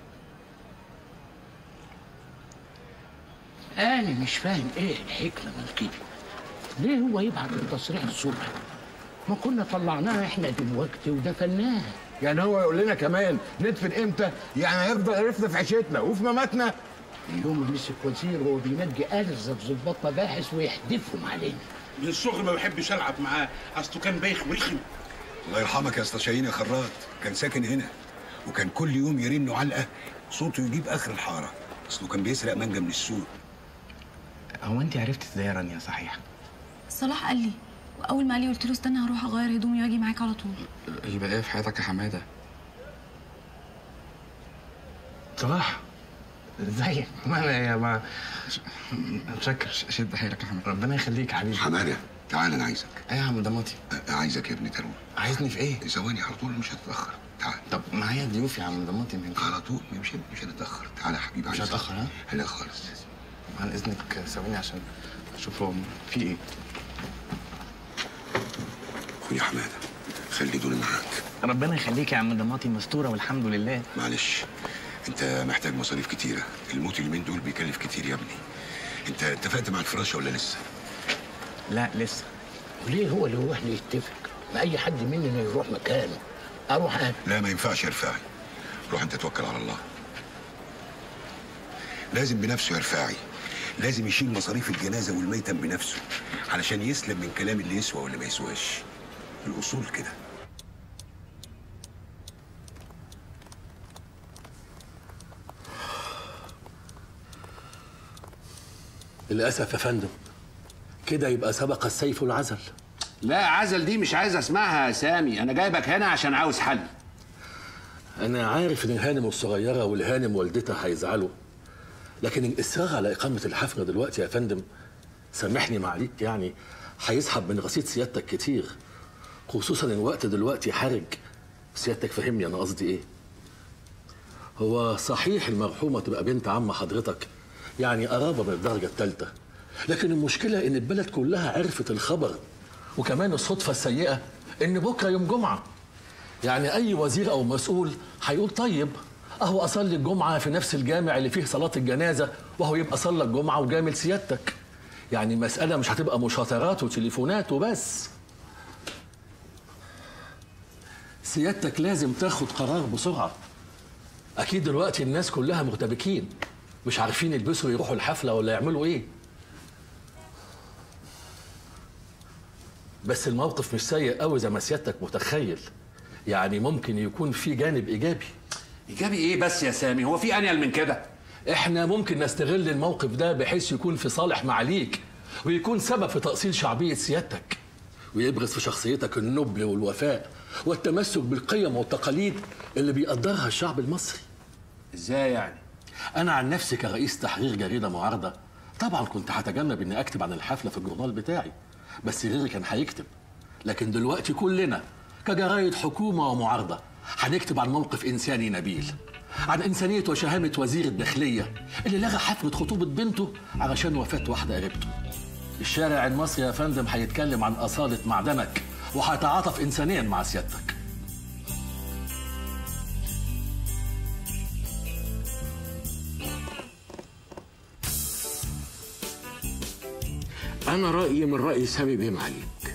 انا مش فاهم ايه الحكمه من كده ليه هو يبعت التصريح الصبح ما كنا طلعناها احنا دلوقتي ودفناها يعني هو يقول لنا كمان ندفن امتى؟ يعني هيفضل عرفنا في عيشتنا وفي مماتنا يوم ما مسك وزير وهو بينجي ألزف ظباط مباحث ويحدفهم علينا من الصغر ما بحبش العب معاه اصله كان بايخ ورخم الله يرحمك يا اسطى شاهين يا خراط كان ساكن هنا وكان كل يوم يرن علقه صوته يجيب اخر الحاره اصله كان بيسرق مانجا من السوق هو انت عرفت ازاي يا رانيا صحيح صلاح قال لي واول ما قال لي قلت له استنى هروح اغير هدومي واجي معاك على طول البقية في حياتك يا حمادة صلاح ازيك ما انا يا ما متشكر شد حيلك يا حمادة ربنا يخليك يا حبيبي حماده تعال انا عايزك ايه يا عم ضماتي عايزك يا ابني تروح عايزني في ايه ثواني على طول مش هتتاخر تعال طب معايا ضيوف يا عم ضماتي من على طول مش مش هنتاخر تعال يا حبيبي مش عايزك. هتاخر ها لا خالص عن اذنك ثواني عشان اشوف هو في ايه خد يا حماده خلي دول معاك ربنا يخليك يا عم ضماتي مستوره والحمد لله معلش انت محتاج مصاريف كتيره الموت اليومين دول بيكلف كتير يا ابني انت اتفقت مع الفراشه ولا لسه لا لسه وليه هو اللي يروح يتفق ما اي حد مننا يروح مكانه اروح انا لا ما ينفعش يا رفاعي روح انت توكل على الله لازم بنفسه يا رفاعي لازم يشيل مصاريف الجنازه والميتم بنفسه علشان يسلم من كلام اللي يسوى واللي ما يسواش الاصول كده للاسف يا فندم كده يبقى سبق السيف العزل لا عزل دي مش عايز اسمعها يا سامي انا جايبك هنا عشان عاوز حل انا عارف ان الهانم الصغيره والهانم والدتها هيزعلوا لكن الاصرار على اقامه الحفله دلوقتي يا فندم سامحني معليك يعني هيسحب من رصيد سيادتك كتير خصوصا الوقت دلوقتي حرج سيادتك فهمني انا قصدي ايه هو صحيح المرحومه تبقى بنت عم حضرتك يعني قرابه من الدرجه الثالثه لكن المشكله ان البلد كلها عرفت الخبر وكمان الصدفه السيئه ان بكره يوم جمعه يعني اي وزير او مسؤول هيقول طيب اهو اصلي الجمعه في نفس الجامع اللي فيه صلاه الجنازه وهو يبقى صلى الجمعه وجامل سيادتك يعني المساله مش هتبقى مشاطرات وتليفونات وبس سيادتك لازم تاخد قرار بسرعه اكيد دلوقتي الناس كلها مرتبكين مش عارفين يلبسوا يروحوا الحفله ولا يعملوا ايه بس الموقف مش سيء قوي زي ما سيادتك متخيل يعني ممكن يكون في جانب ايجابي ايجابي ايه بس يا سامي هو في انيل من كده احنا ممكن نستغل الموقف ده بحيث يكون في صالح معاليك ويكون سبب في تأصيل شعبية سيادتك ويبرز في شخصيتك النبل والوفاء والتمسك بالقيم والتقاليد اللي بيقدرها الشعب المصري ازاي يعني انا عن نفسي كرئيس تحرير جريده معارضه طبعا كنت هتجنب اني اكتب عن الحفله في الجورنال بتاعي بس غيري كان هيكتب لكن دلوقتي كلنا كجرايد حكومه ومعارضه هنكتب عن موقف انساني نبيل عن انسانيه وشهامه وزير الداخليه اللي لغى حفله خطوبه بنته علشان وفاه واحده قريبته الشارع المصري يا فندم هيتكلم عن اصاله معدنك وهيتعاطف انسانيا مع سيادتك انا رايي من راي سامي بيه معاليك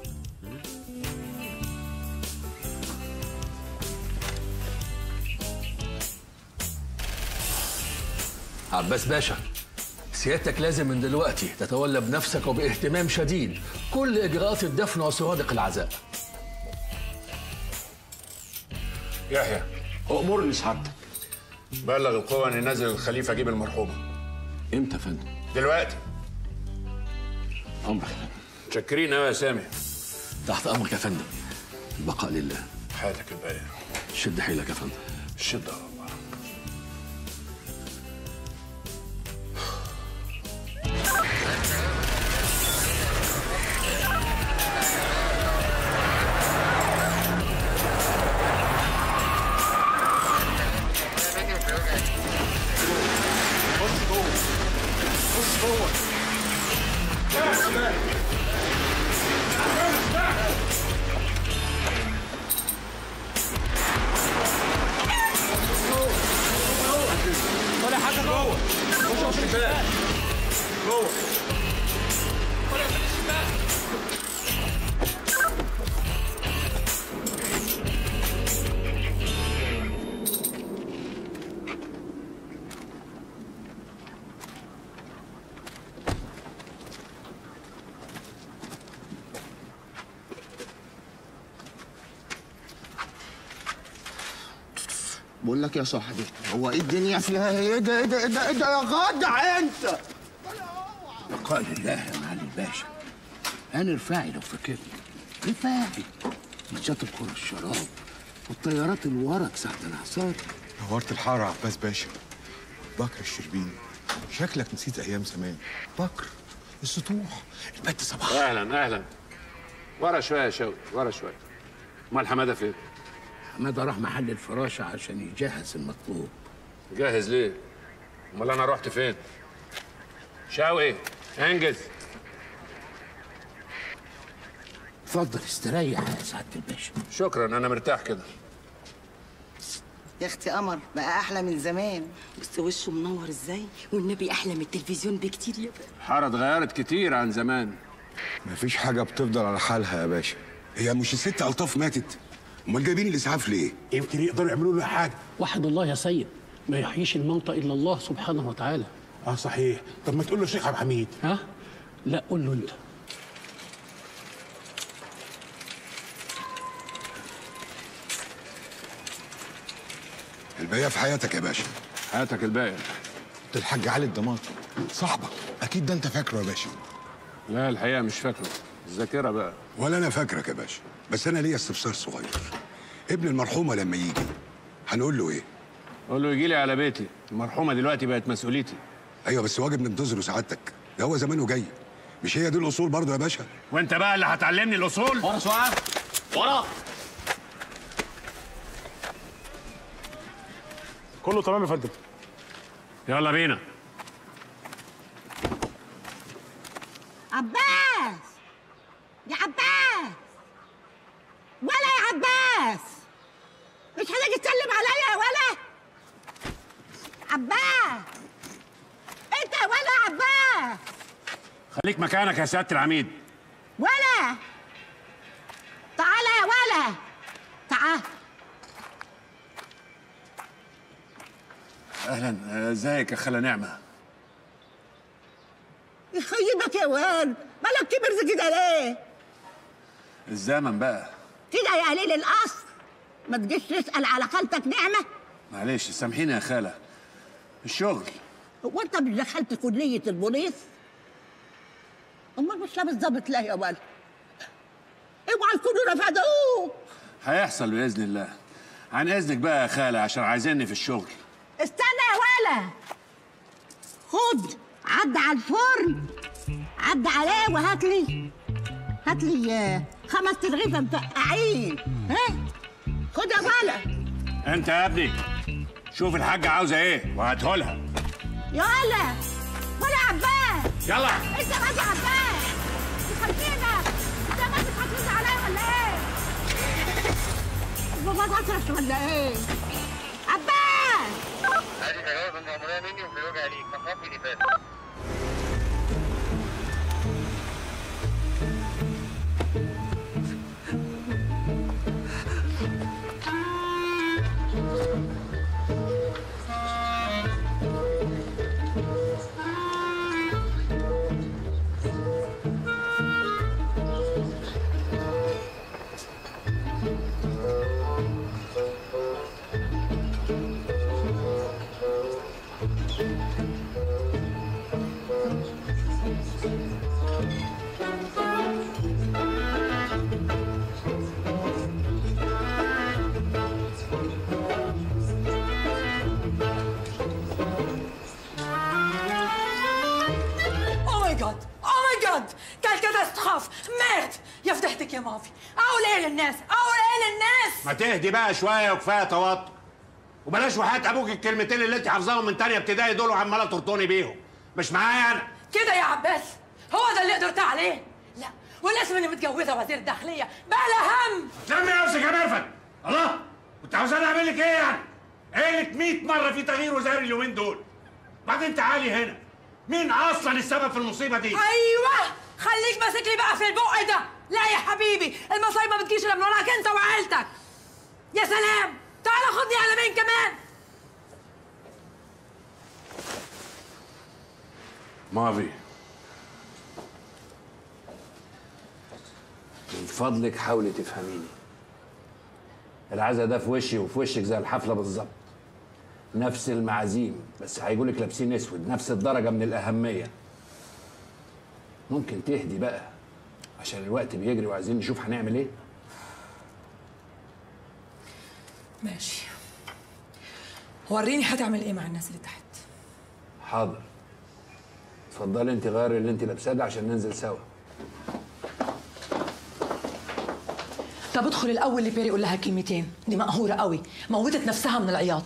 عباس باشا سيادتك لازم من دلوقتي تتولى بنفسك وباهتمام شديد كل اجراءات الدفن وسرادق العزاء يحيى امرني سعادتك بلغ القوة ان نازل الخليفة اجيب المرحومة امتى يا فندم دلوقتي امرك متشكرين قوي يا سامي تحت امرك يا فندم البقاء لله حياتك الباقية شد حيلك يا فندم شد على الله ولا حاجه جوه خش خش الباب جوه ولا في الشباك بقول لك يا صاحبي هو ايه الدنيا فيها ايه ده ايه ده ايه ده, إيه ده يا جدع انت بقاء لله يا معالي الباشا انا رفاعي لو فاكرني رفاعي ماتشات الكرة الشراب والطيارات الورق ساعة العصار نورت الحارة يا عباس باشا بكر الشربيني شكلك نسيت ايام زمان بكر السطوح البت صباح اهلا اهلا ورا شويه يا شوقي ورا شويه امال حماده فين؟ حماده راح محل الفراشة عشان يجهز المطلوب جاهز ليه؟ امال انا رحت فين؟ شوقي انجز اتفضل استريح يا سعادة الباشا شكرا انا مرتاح كده يا اختي قمر بقى احلى من زمان بس وشه منور ازاي والنبي احلى من التلفزيون بكتير يا بابا الحاره اتغيرت كتير عن زمان مفيش حاجة بتفضل على حالها يا باشا هي مش الست الطاف ماتت امال جايبين الاسعاف ليه يمكن يقدروا يعملوا له حاجه وحد الله يا سيد ما يحييش الموتى الا الله سبحانه وتعالى اه صحيح طب ما تقول له الشيخ عبد الحميد ها لا قول له انت الباقيه في حياتك يا باشا حياتك الباقيه ده الحاج علي الضماط صاحبك اكيد ده انت فاكره يا باشا لا الحقيقه مش فاكره الذاكره بقى ولا انا فاكرك يا باشا بس انا ليا استفسار صغير ابن المرحومه لما يجي هنقول له ايه قول له يجي لي على بيتي المرحومه دلوقتي بقت مسؤوليتي ايوه بس واجب ننتظره سعادتك ده هو زمانه جاي مش هي دي الاصول برضه يا باشا وانت بقى اللي هتعلمني الاصول ورا سعاد ورا كله تمام يا فندم يلا بينا عباس يا عباس ولا يا عباس مش هتيجي تسلم عليا يا ولا عباس انت يا ولا يا عباس خليك مكانك يا سياده العميد ولا تعالى يا ولا تعال اهلا آه، ازيك يا خاله نعمه يخيبك يا واد مالك كبر كده ليه الزمن بقى كده يا قليل الاصل ما تجيش تسال على خالتك نعمه معلش سامحيني يا خاله الشغل هو انت مش دخلت كليه البوليس امال مش لابس ظابط ليه يا ولد اوعى يكونوا رفضوك هيحصل باذن الله عن اذنك بقى يا خاله عشان عايزيني في الشغل استنى يا ولا خد عد على الفرن عد عليه وهات لي هات لي آه، خمس ترغيفه مفقعين ها خد يا ولا انت يا ابني شوف الحاجه عاوزه ايه وهاتهولها يا ولا ولا يا عباس يلا انت بقى يا عباس خلينا انت ما بتحافظ عليا ولا ايه؟ بابا اطرش ولا ايه؟ عباس هذه تجاوز المأمورية مني وفي وجه ليك مخافي اللي فات او ماي جاد او ماي جاد كان كاتاستروف مات يا فضحتك يا مافي اقول ايه للناس اقول ايه للناس ما تهدي بقى شويه وكفايه توتر وبلاش وحياه ابوك الكلمتين اللي انت حافظاهم من تانية ابتدائي دول وعماله ترطوني بيهم مش معايا انا كده يا عباس هو ده اللي قدرت عليه لا والاسم اني متجوزه وزير الداخليه بلا هم لمي نفسك يا مرفت الله كنت عاوزاني اعمل لك ايه يعني؟ قايل لك 100 مره في تغيير وزاري اليومين دول بعدين تعالي هنا مين اصلا السبب في المصيبه دي؟ ايوه خليك ماسك لي بقى في البق ده لا يا حبيبي المصايب ما بتجيش الا من وراك انت وعيلتك يا سلام تعال خدني على مين كمان مافي من فضلك حاولي تفهميني العزا ده في وشي وفي وشك زي الحفله بالظبط نفس المعازيم بس هيقولك لابسين اسود نفس الدرجه من الاهميه ممكن تهدي بقى عشان الوقت بيجري وعايزين نشوف هنعمل ايه ماشي وريني هتعمل ايه مع الناس اللي تحت حاضر اتفضلي انت غيري اللي انت لابساه ده عشان ننزل سوا طب ادخل الاول لبيري قول لها كلمتين دي مقهوره قوي موتت نفسها من العياط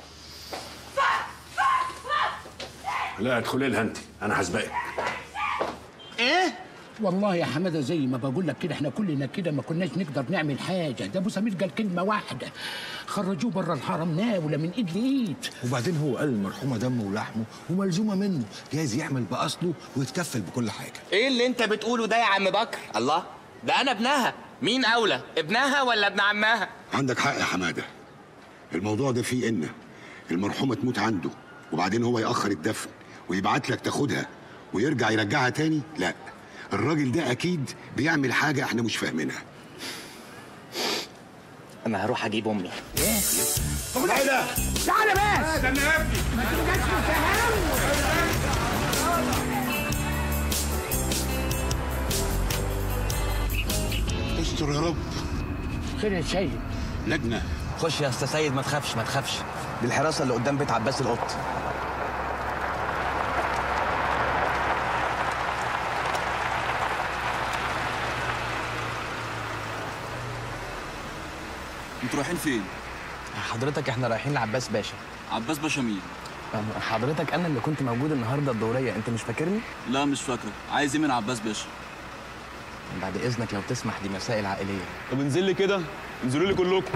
لا ادخلي لها انت انا هسبقك ايه والله يا حماده زي ما بقول لك كده احنا كلنا كده ما كناش نقدر نعمل حاجه ده ابو سمير قال كلمه واحده خرجوه بره الحرم ناوله من ايد لايد وبعدين هو قال المرحومه دمه ولحمه وملزومه منه جايز يعمل باصله ويتكفل بكل حاجه ايه اللي انت بتقوله ده يا عم بكر الله ده انا ابنها مين اولى ابنها ولا ابن عمها عندك حق يا حماده الموضوع ده فيه ان المرحومه تموت عنده وبعدين هو ياخر الدفن ويبعت لك تاخدها ويرجع يرجعها تاني لا الراجل ده اكيد بيعمل حاجه احنا مش فاهمينها انا هروح اجيب امي ايه ايه ده؟ تعالى بس استنى يا ابني ما تبقاش استر يا رب خير يا سيد لجنه خش يا استاذ سيد ما تخافش ما تخافش دي الحراسه اللي قدام بيت عباس القط انتوا رايحين فين؟ حضرتك احنا رايحين لعباس باشا عباس باشا مين؟ حضرتك انا اللي كنت موجود النهارده الدوريه انت مش فاكرني لا مش فاكرك عايز ايه من عباس باشا؟ بعد اذنك لو تسمح دي مسائل عائليه طب انزل لي كده انزلوا لي كلكم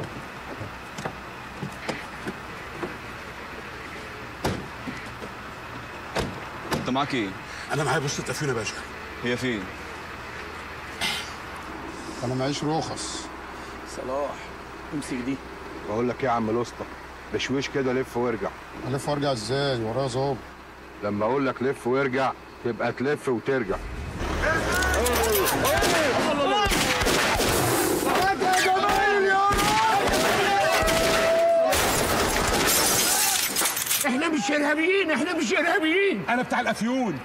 انت معاك ايه؟ انا معايا بوسطه تفيون يا باشا هي فين؟ انا معيش رخص صلاح امسك دي بقول لك ايه يا عم الاسطى بشويش كده لف وارجع الف وارجع ازاي ورايا ظابط لما اقول لك لف وارجع تبقى تلف وترجع احنا مش ارهابيين احنا مش ارهابيين انا بتاع الافيون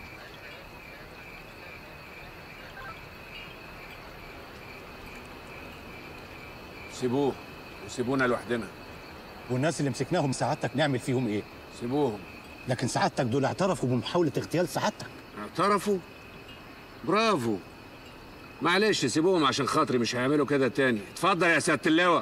سيبوه وسيبونا لوحدنا والناس اللي مسكناهم سعادتك نعمل فيهم ايه؟ سيبوهم لكن سعادتك دول اعترفوا بمحاولة اغتيال سعادتك اعترفوا برافو معلش سيبوهم عشان خاطري مش هيعملوا كده تاني اتفضل يا سياده اللواء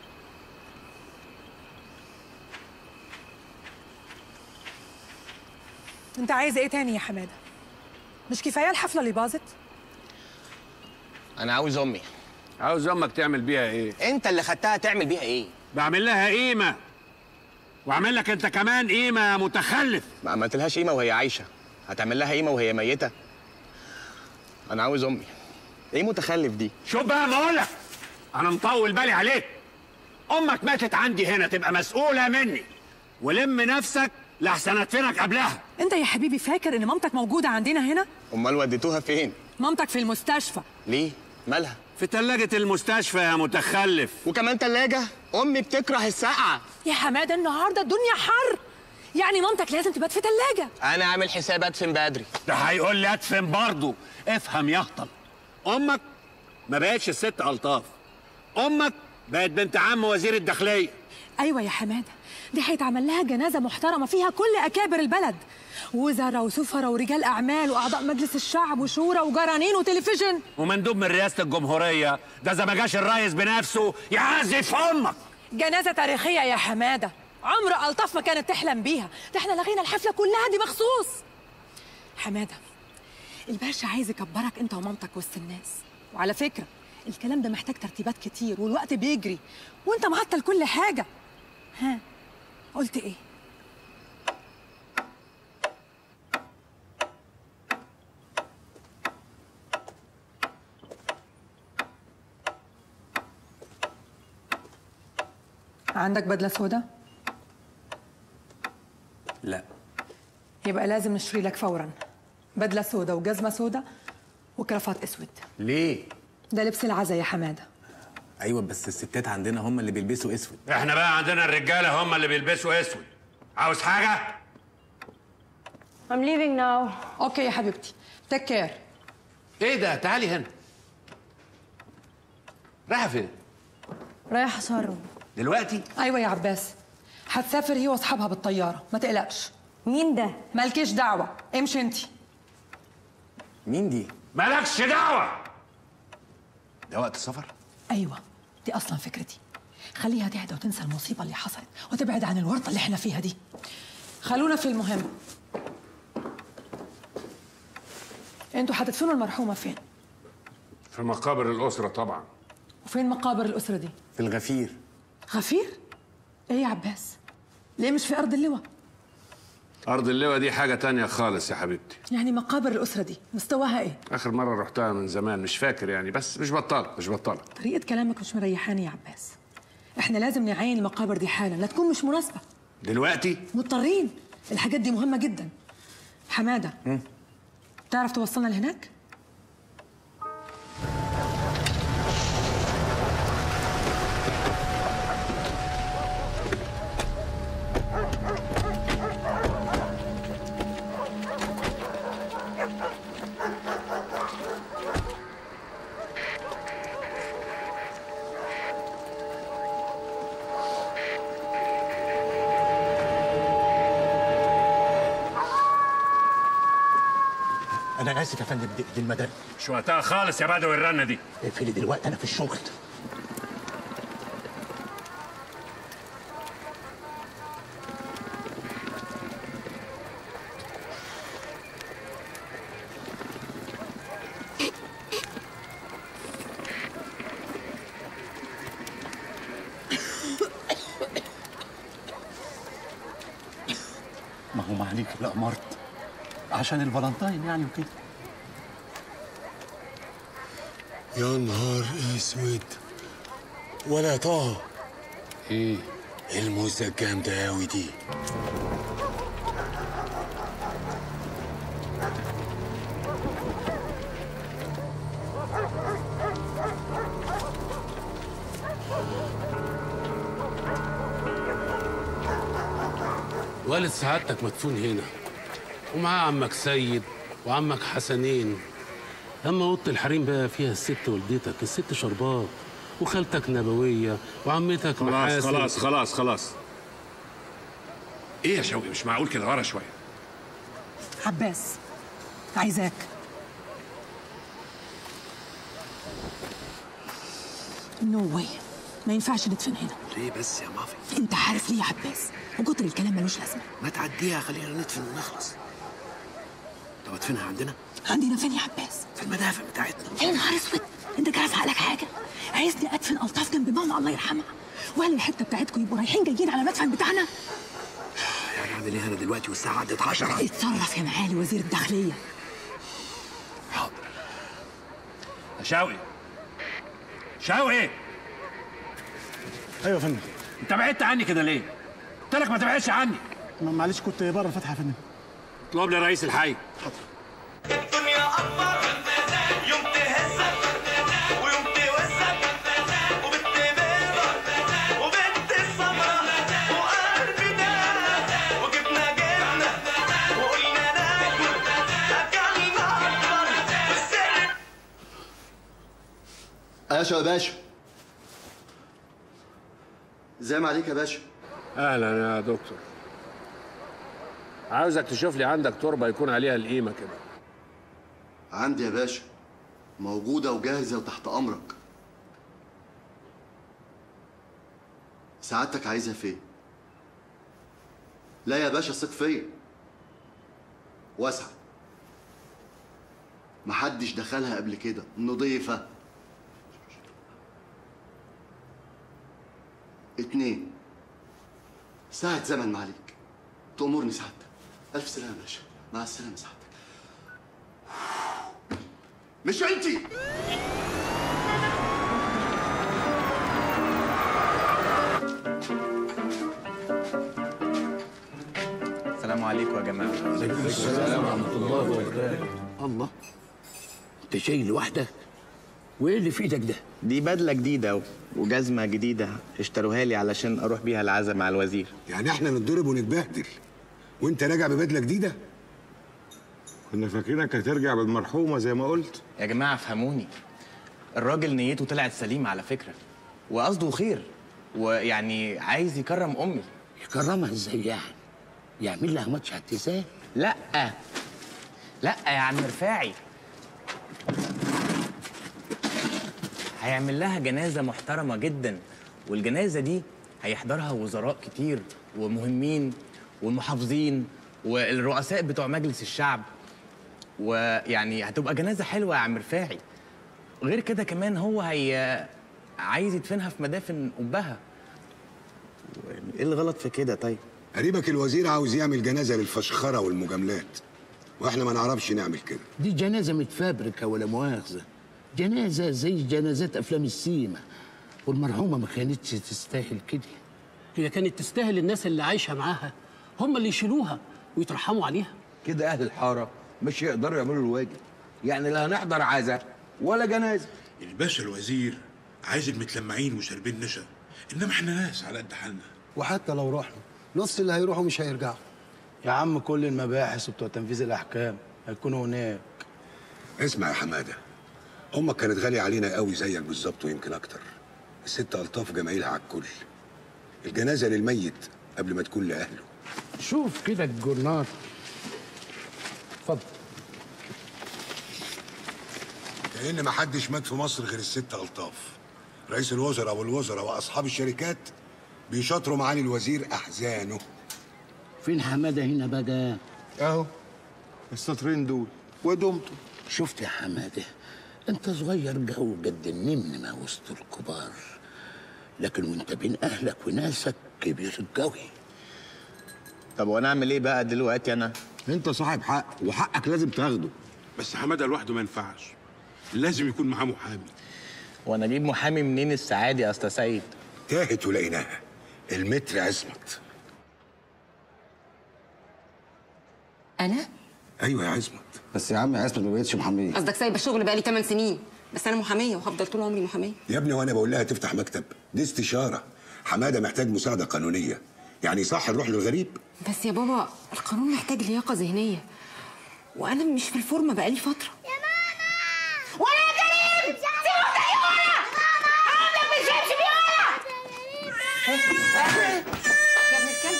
انت عايز ايه تاني يا حماده مش كفايه الحفله اللي باظت انا عاوز امي عاوز امك تعمل بيها ايه انت اللي خدتها تعمل بيها ايه بعمل لها قيمه واعمل لك انت كمان قيمه يا متخلف ما عملتلهاش قيمه وهي عايشه هتعمل لها قيمه وهي ميته انا عاوز امي ايه متخلف دي شوف بقى ما اقول لك انا مطول بالي عليك امك ماتت عندي هنا تبقى مسؤوله مني ولم نفسك لحسن ادفنك قبلها انت يا حبيبي فاكر ان مامتك موجوده عندنا هنا امال وديتوها فين مامتك في المستشفى ليه مالها في تلاجة المستشفى يا متخلف وكمان تلاجة امي بتكره السقعه يا حماده النهارده الدنيا حر يعني مامتك لازم تبات في تلاجة انا عامل حساب ادفن بدري ده هيقول لي ادفن برضه افهم يا هطل امك ما بقتش الست الطاف امك بقت بنت عم وزير الداخليه ايوه يا حماده دي هيتعمل لها جنازه محترمه فيها كل اكابر البلد وزراء وسفراء ورجال اعمال واعضاء مجلس الشعب وشورى وجرانين وتلفزيون ومندوب من رئاسه الجمهوريه ده اذا ما جاش الريس بنفسه يعزف امك جنازه تاريخيه يا حماده عمر الطاف ما كانت تحلم بيها ده احنا لغينا الحفله كلها دي مخصوص حماده الباشا عايز يكبرك انت ومامتك وسط الناس وعلى فكره الكلام ده محتاج ترتيبات كتير والوقت بيجري وانت معطل كل حاجه ها قلت ايه عندك بدله سودا لا يبقى لازم نشتري لك فورا بدله سودا وجزمه سودا وكرافات اسود ليه ده لبس العزا يا حماده ايوه بس الستات عندنا هم اللي بيلبسوا اسود احنا بقى عندنا الرجاله هم اللي بيلبسوا اسود عاوز حاجه I'm leaving now اوكي يا حبيبتي تيك كير ايه ده تعالي هنا رايحه فين رايحه شرم دلوقتي ايوه يا عباس هتسافر هي واصحابها بالطياره ما تقلقش مين ده مالكيش دعوه امشي انت مين دي مالكش دعوه ده وقت السفر ايوه دي اصلا فكرتي خليها تهدى وتنسى المصيبه اللي حصلت وتبعد عن الورطه اللي احنا فيها دي خلونا في المهم انتوا هتدفنوا المرحومه فين في مقابر الاسره طبعا وفين مقابر الاسره دي في الغفير غفير ايه يا عباس ليه مش في ارض اللواء ارض اللواء دي حاجه تانية خالص يا حبيبتي يعني مقابر الاسره دي مستواها ايه اخر مره رحتها من زمان مش فاكر يعني بس مش بطاله مش بطاله طريقه كلامك مش مريحاني يا عباس احنا لازم نعاين المقابر دي حالا لا تكون مش مناسبه دلوقتي مضطرين الحاجات دي مهمه جدا حماده تعرف توصلنا لهناك انا اسف يا فندم دي, دي المدام مش وقتها خالص يا بدوي الرنه دي اقفلي دلوقتي انا في الشغل ما هو ما عليك لا مرض عشان الفالنتاين يعني وكده يا نهار اسود ولا طه ايه الموزة الجامدة أوي دي والد سعادتك مدفون هنا ومعاه عمك سيد وعمك حسنين اما اوضه الحريم بقى فيها الست والدتك الست شربات وخالتك نبويه وعمتك خلاص محاسن خلاص خلاص خلاص ايه يا شوقي مش معقول كده ورا شويه عباس عايزاك نو واي ما ينفعش ندفن هنا ليه بس يا مافي انت عارف ليه يا عباس وكتر الكلام ملوش لازمه ما تعديها خلينا ندفن ونخلص طب ادفنها عندنا عندنا فين يا عباس في المدافع بتاعتنا يا نهار اسود انت جرس عقلك حاجه عايزني ادفن الطاف جنب ماما الله يرحمها وهل الحته بتاعتكم يبقوا رايحين جايين على المدفن بتاعنا يعني اعمل ايه انا دلوقتي والساعه عدت 10 اتصرف يا معالي وزير الداخليه يا شوقي شوقي ايوه يا فندم انت بعدت عني كده ليه؟ قلت لك ما تبعدش عني معلش كنت بره الفتحه يا فندم اطلب لي رئيس الحي الدنيا أكبر يوم تهزك ويوم توزك وبنت بيضة وبنت السمرة وقلبي ده وجبنا جبنة وقلنا ناكل أكلنا أكبر والسر ايوه يا باشا ازاي ما عليك يا باشا اهلا يا دكتور عاوزك تشوف لي عندك تربه يكون عليها القيمه كده عندي يا باشا موجودة وجاهزة وتحت أمرك سعادتك عايزها فين؟ لا يا باشا ثق فيا واسعة محدش دخلها قبل كده نضيفة اتنين ساعة زمن معليك تأمرني سعادتك ألف سلامة يا باشا مع السلامة سعادتك مش انتي السلام عليكم يا جماعه عليكم السلام ورحمة الله وبركاته الله انت شايل لوحدك وايه اللي في ايدك ده؟ دي بدله جديده وجزمه جديده اشتروها لي علشان اروح بيها العزا مع الوزير يعني احنا نتضرب ونتبهدل وانت راجع ببدله جديده كنا فاكرينك هترجع بالمرحومه زي ما قلت يا جماعه فهموني الراجل نيته طلعت سليمه على فكره وقصده خير ويعني عايز يكرم امي يكرمها ازاي يعني؟ يعمل لها ماتش اعتزال؟ لا لا يا عم رفاعي هيعمل لها جنازه محترمه جدا والجنازه دي هيحضرها وزراء كتير ومهمين والمحافظين والرؤساء بتوع مجلس الشعب ويعني هتبقى جنازه حلوه يا عم رفاعي غير كده كمان هو هي عايز يدفنها في مدافن امها ايه الغلط في كده طيب قريبك الوزير عاوز يعمل جنازه للفشخره والمجاملات واحنا ما نعرفش نعمل كده دي جنازة متفبركة ولا مؤاخذة جنازة زي جنازات أفلام السيما والمرحومة ما كانتش تستاهل كده هي كانت تستاهل الناس اللي عايشه معاها هم اللي يشيلوها ويترحموا عليها كده اهل الحاره مش يقدروا يعملوا الواجب يعني لا هنحضر عزا ولا جنازه الباشا الوزير عايز المتلمعين وشاربين نشا انما احنا ناس على قد حالنا وحتى لو رحنا نص اللي هيروحوا مش هيرجعوا يا عم كل المباحث وبتوع تنفيذ الاحكام هيكونوا هناك اسمع يا حماده امك كانت غاليه علينا قوي زيك بالظبط ويمكن اكتر الست الطاف جمايلها على الكل الجنازه للميت قبل ما تكون لاهله شوف كده الجورنال اتفضل كأن ما حدش مات في مصر غير الست الطاف رئيس الوزراء والوزراء واصحاب الشركات بيشاطروا معالي الوزير احزانه فين حمادة هنا بقى؟ اهو السطرين دول ودمته شفت يا حمادة انت صغير جو قد النمنمة وسط الكبار لكن وانت بين اهلك وناسك كبير قوي طب وانا اعمل ايه بقى دلوقتي انا انت صاحب حق وحقك لازم تاخده بس حماده لوحده ما ينفعش لازم يكون معاه محامي وانا اجيب محامي منين السعادة يا اسطى سيد تاهت ولقيناها المتر عصمت انا ايوه يا عصمت بس يا عم عصمت ما بقتش محاميه قصدك سايبه الشغل بقالي 8 سنين بس انا محاميه وهفضل طول عمري محاميه يا ابني وانا بقول لها تفتح مكتب دي استشاره حماده محتاج مساعده قانونيه يعني صح نروح للغريب بس يا بابا القانون محتاج لياقه ذهنيه وانا مش في الفورمه بقالي فتره ولا يا كريم سيبه زي ورا عندك مش همشي بيه ورا يا ابن الكلب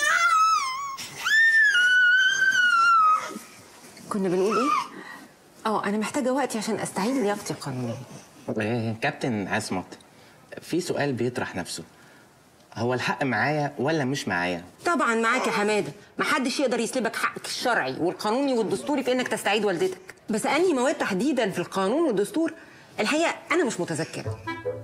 كنا بنقول ايه اه انا محتاجه وقتي عشان استعيد لياقتي القانونيه إيه، كابتن عصمت في سؤال بيطرح نفسه هو الحق معايا ولا مش معايا طبعا معاك يا حماده محدش يقدر يسلبك حقك الشرعي والقانوني والدستوري في انك تستعيد والدتك بس انهي مواد تحديدا في القانون والدستور الحقيقه انا مش متذكره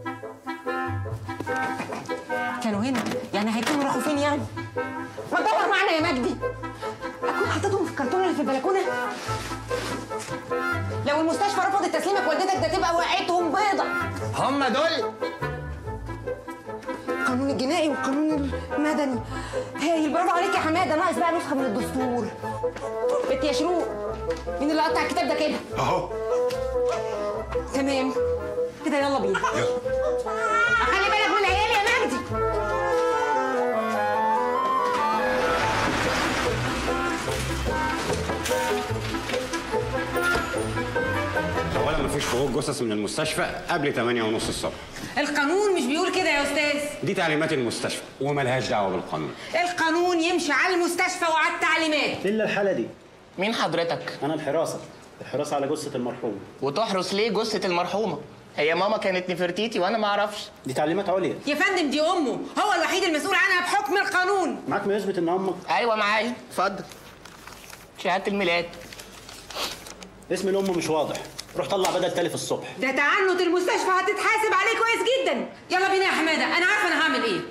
كانوا هنا يعني هيكونوا راحوا فين يعني ما تدور معانا يا مجدي اكون حطيتهم في الكرتونه اللي في البلكونه لو المستشفى رفضت تسليمك والدتك ده تبقى وقعتهم بيضه هم دول القانون الجنائي والقانون المدني هايل برافو عليك يا حماده ناقص بقى نسخه من الدستور بنت يا شروق مين اللي قطع الكتاب ده كده اهو تمام كده يلا بينا خلي بالك من العيال يا مجدي اولا مفيش خروج جثث من المستشفى قبل 8 ونص الصبح القانون مش بيقول كده يا استاذ دي تعليمات المستشفى وملهاش دعوه بالقانون القانون يمشي على المستشفى وعلى التعليمات الا الحاله دي مين حضرتك انا الحراسه الحراسه على جثه المرحوم وتحرس ليه جثة المرحومة هي ماما كانت نفرتيتي وانا ما اعرفش دي تعليمات عليا يا فندم دي امه هو الوحيد المسؤول عنها بحكم القانون معاك ما يثبت ان امك ايوه معايا اتفضل شهادة الميلاد اسم الام مش واضح روح طلع بدل تالف الصبح ده تعنت المستشفى هتتحاسب عليه كويس جدا يلا بينا يا حماده انا عارفه انا هعمل ايه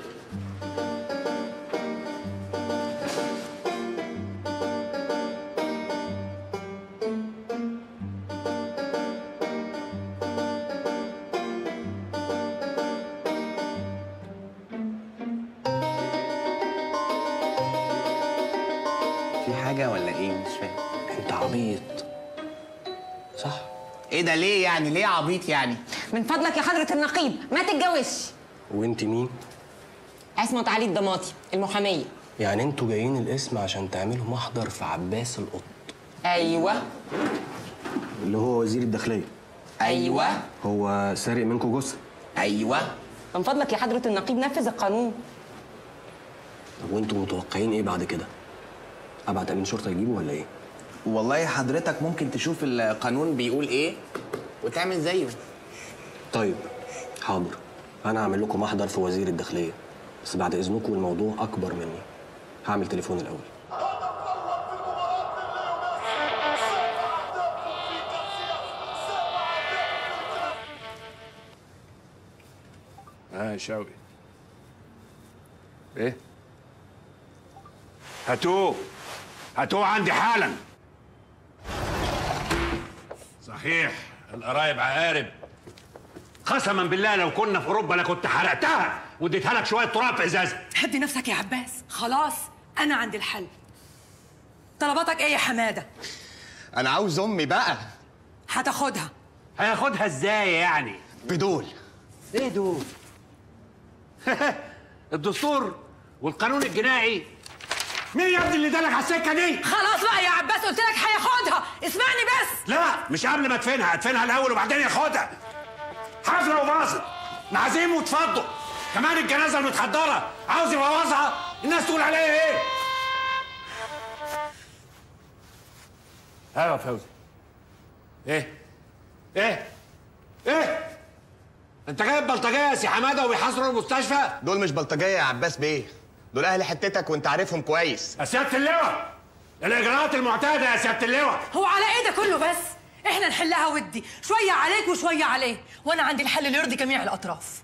في حاجة ولا ايه مش فاهم انت عبيط صح ايه ده ليه يعني ليه عبيط يعني من فضلك يا حضره النقيب ما تتجوزش وانت مين؟ عصمت علي الضماطي المحاميه يعني انتوا جايين الاسم عشان تعملوا محضر في عباس القط ايوه اللي هو وزير الداخلية ايوه هو سارق منكم جثة ايوه من فضلك يا حضره النقيب نفذ القانون طب وانتوا متوقعين ايه بعد كده؟ ابعت امين شرطة يجيبه ولا ايه؟ والله حضرتك ممكن تشوف القانون بيقول ايه وتعمل زيه طيب حاضر انا هعمل لكم محضر في وزير الداخلية بس بعد اذنكم الموضوع اكبر مني هعمل تليفون الاول اه شوقي ايه هاتوه هاتوه عندي حالا صحيح القرايب عقارب قسما بالله لو كنا في اوروبا انا كنت حرقتها واديتها لك شويه تراب في ازازه هدي نفسك يا عباس خلاص انا عندي الحل طلباتك ايه يا حماده انا عاوز امي بقى هتاخدها هياخدها ازاي يعني بدول ايه دول الدستور والقانون الجنائي مين يا ابني اللي دلك على السكه دي خلاص بقى يا عباس قلت لك هياخدها اسمعني بس لا مش قبل ما ادفنها ادفنها الاول وبعدين ياخدها حفله وباظت نعزيم وتفضوا كمان الجنازه المتحضره عاوز يبوظها الناس تقول عليها ايه ايوه يا فوزي ايه ايه ايه انت جايب بلطجيه يا سي حماده وبيحاصروا المستشفى دول مش بلطجيه يا عباس بيه دول اهل حتتك وانت عارفهم كويس يا سياده اللواء الاجراءات المعتاده يا سياده اللواء هو على ايه ده كله بس احنا نحلها ودي شويه عليك وشويه عليه وانا عندي الحل اللي يرضي جميع الاطراف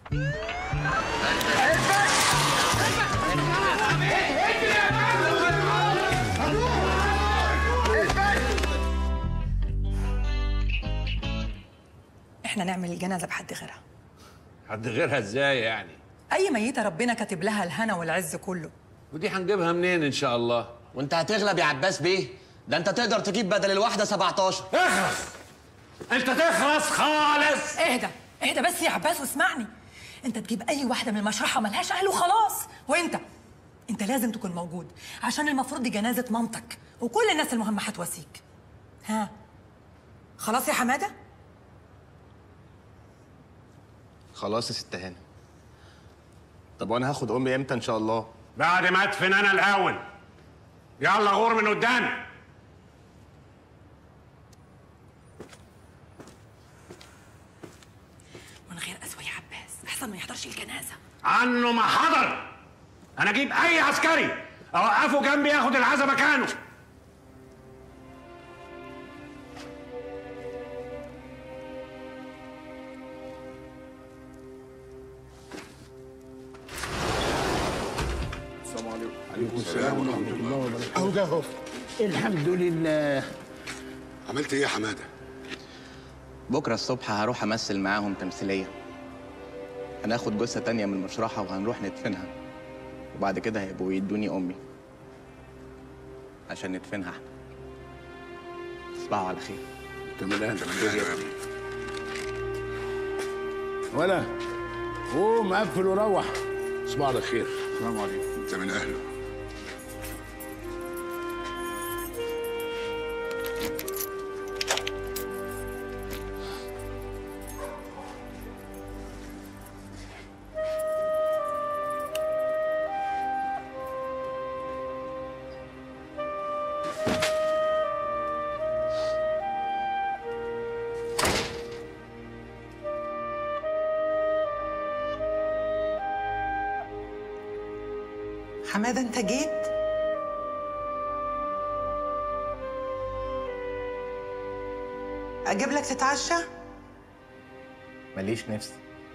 احنا نعمل الجنازه بحد غيرها حد غيرها ازاي يعني اي ميته ربنا كاتب لها الهنا والعز كله ودي هنجيبها منين ان شاء الله وانت هتغلب يا عباس بيه ده انت تقدر تجيب بدل الواحده 17 اخلص انت تخلص خالص اهدى اهدى بس يا عباس واسمعني انت تجيب اي واحده من المشرحه ملهاش اهل وخلاص وانت انت لازم تكون موجود عشان المفروض دي جنازه مامتك وكل الناس المهمه هتواسيك ها خلاص يا حماده خلاص يا ست هانم طب وانا هاخد امي امتى ان شاء الله بعد ما ادفن انا الاول يلا غور من قدامي من غير قسوه يا عباس احسن ما يحضرش الجنازه عنه ما حضر انا اجيب اي عسكري اوقفه جنبي ياخد العزا مكانه السلام عليكم عليكم السلام ورحمه الله وبركاته اهو ده اهو الحمد لله عملت ايه يا حماده بكره الصبح هروح امثل معاهم تمثيليه هناخد جثه تانية من المشرحه وهنروح ندفنها وبعد كده هيبقوا يدوني امي عشان ندفنها احنا تصبحوا على خير تمام اهلا ولا قوم قفل وروح صباح على خير السلام عليكم انت من اهله حماده انت جيت اجيب لك تتعشى ماليش نفس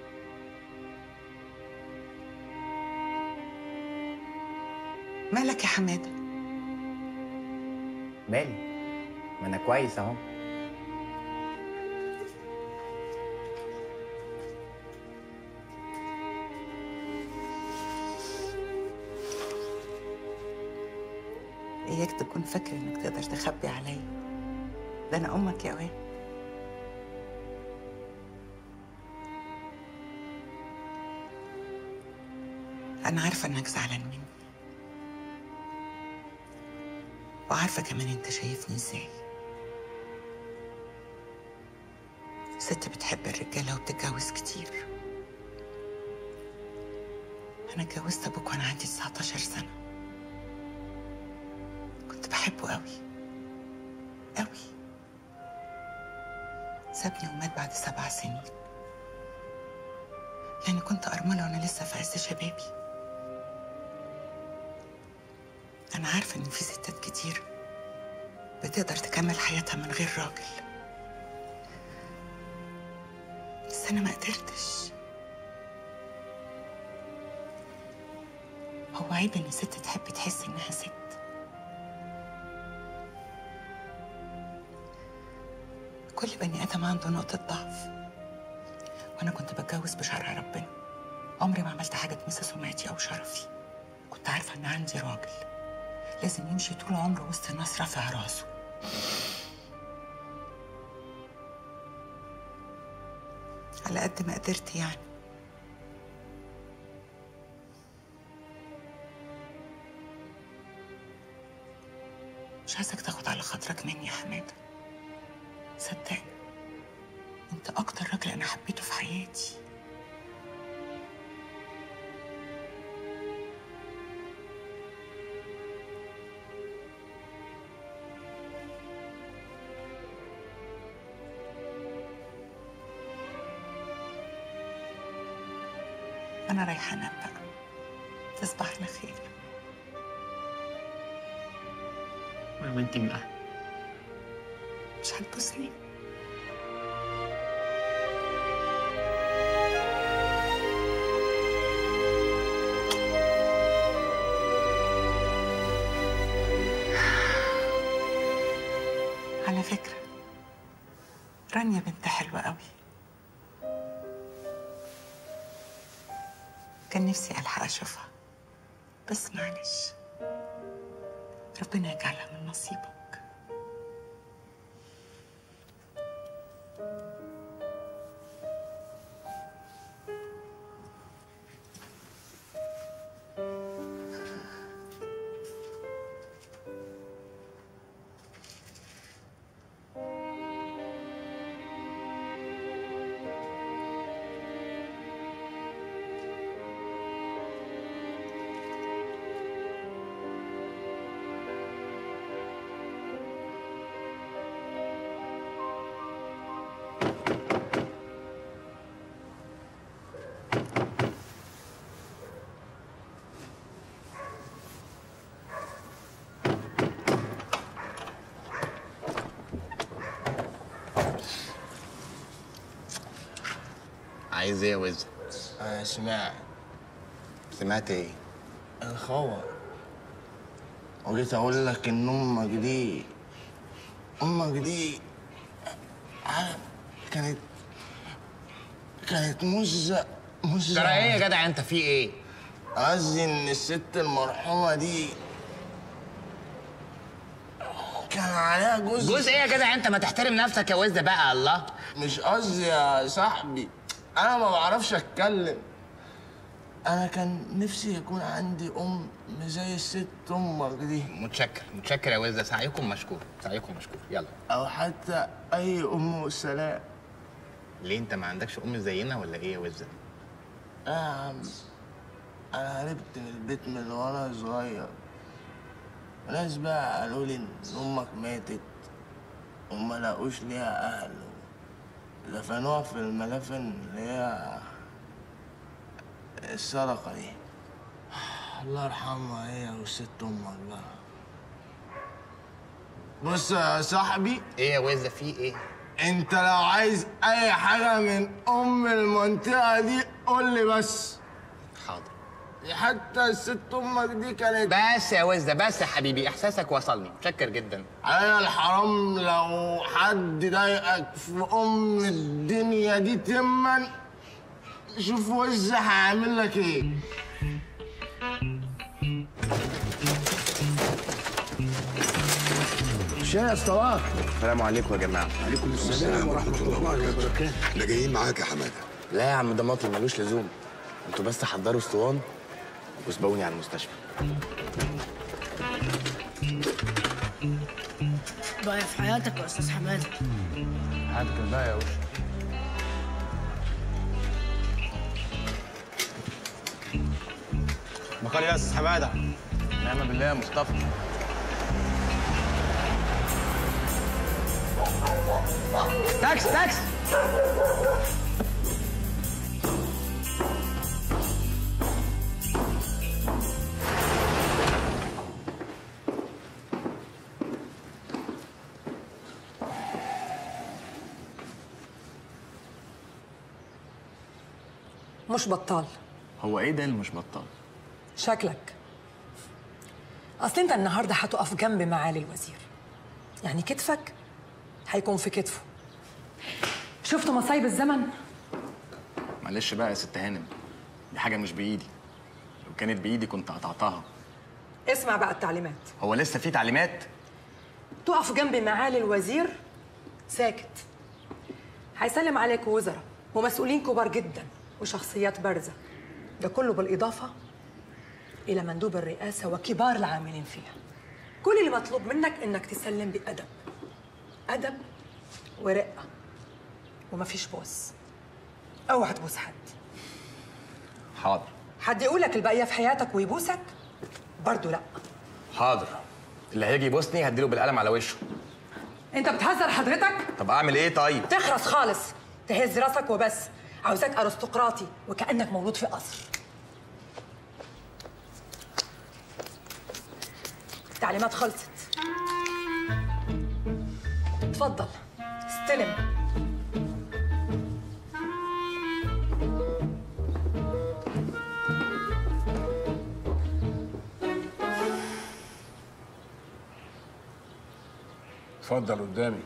مالك يا حماده مالي ما انا كويس اهو اياك تكون فاكر انك تقدر تخبي عليا ده انا امك يا واد انا عارفه انك زعلان مني وعارفه كمان انت شايفني ازاي ست بتحب الرجاله وبتتجوز كتير انا اتجوزت ابوك وانا عندي 19 سنه كنت بحبه قوي قوي سابني ومات بعد سبع سنين لأني كنت أرملة وأنا لسه في عز شبابي أنا عارفة إن في ستات كتير بتقدر تكمل حياتها من غير راجل بس أنا ما قدرتش هو عيب إن ست تحب تحس إنها ست كل بني آدم عنده نقطة ضعف وأنا كنت بتجوز بشرع ربنا عمري ما عملت حاجة تمس سمعتي أو شرفي كنت عارفة إن عندي راجل لازم يمشي طول عمره وسط الناس رافع راسه على قد ما قدرت يعني مش عايزك تاخد على خاطرك مني يا حماده صدقني انت اكتر راجل انا حبيته في حياتي انا رايحه انام بقى تصبح على خير ما انت من أهل مش هتبوسني على فكرة رانيا بنت حلوة قوي كان نفسي ألحق أشوفها بس معلش ربنا يجعلها من نصيبك عايز ايه يا وز أنا سمعت سمعت ايه الخبر وجيت أقول لك إن أمك دي أمك دي عارف كانت كانت مزة مزة ترى ايه يا جدع انت في ايه قصدي إن الست المرحومة دي كان عليها جزء جزء ايه يا جدع انت ما تحترم نفسك يا وز بقى الله مش قصدي يا صاحبي انا ما بعرفش اتكلم انا كان نفسي يكون عندي ام زي الست امك دي متشكر متشكر يا وز سعيكم مشكور سعيكم مشكور يلا او حتى اي ام والسلام ليه انت ما عندكش ام زينا ولا ايه يا وز اه يا عم انا هربت من البيت من وانا صغير ناس بقى قالوا لي ان امك ماتت وما لقوش ليها اهل دفنوها في الملافن اللي هي السرقة دي الله يرحمها هي والست امك بقى بص يا صاحبي ايه يا وز في ايه انت لو عايز اي حاجه من ام المنطقه دي قول لي بس حاضر حتى الست امك دي كانت بس يا وزة بس يا حبيبي احساسك وصلني متشكر جدا على الحرام لو حد ضايقك في ام الدنيا دي تما شوف وز هعمل لك ايه شاي يا اسطوات السلام عليكم يا جماعه عليكم السلام ورحمه الله وبركاته احنا جايين معاك يا حماده لا يا عم ده مطل ملوش لزوم انتوا بس حضروا اسطوان وسبقوني على المستشفى ضايع في حياتك يا استاذ حماده حياتك الباقي يا وش بقال يا استاذ حماده نعم بالله يا مصطفى تاكس تاكس مش بطال هو ايه ده اللي مش بطال شكلك اصل انت النهارده هتقف جنب معالي الوزير يعني كتفك هيكون في كتفه شفت مصايب الزمن معلش بقى يا ست هانم دي حاجه مش بايدي لو كانت بايدي كنت قطعتها اسمع بقى التعليمات هو لسه في تعليمات تقف جنب معالي الوزير ساكت هيسلم عليك وزراء ومسؤولين كبار جدا وشخصيات بارزة ده كله بالإضافة إلى مندوب الرئاسة وكبار العاملين فيها كل اللي مطلوب منك إنك تسلم بأدب أدب ورقة ومفيش بوس اوعى تبوس حد حاضر حد يقول لك البقية في حياتك ويبوسك برضه لا حاضر اللي هيجي يبوسني هديله بالقلم على وشه انت بتهزر حضرتك طب اعمل ايه طيب تخرس خالص تهز راسك وبس عاوزاك ارستقراطي وكانك مولود في قصر التعليمات خلصت اتفضل استلم اتفضل قدامي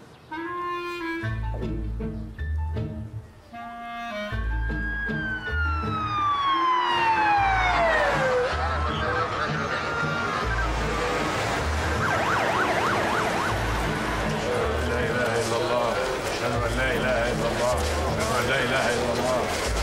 لا اله الا الله اشهد ان لا اله الا الله اشهد ان لا اله الا الله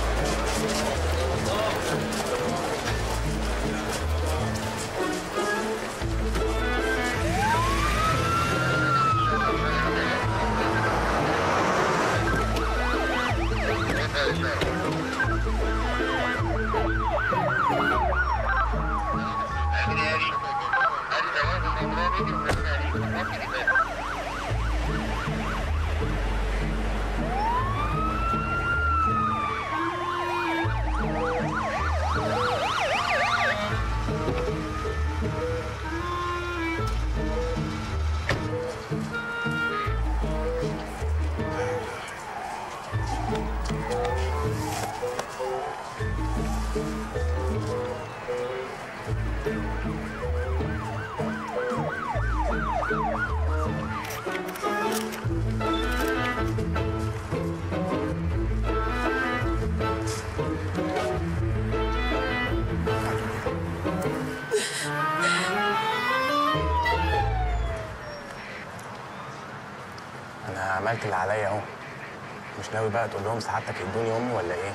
انا عملت اللي عليا اهو مش ناوي بقى تقول لهم سعادتك ادوني امي ولا ايه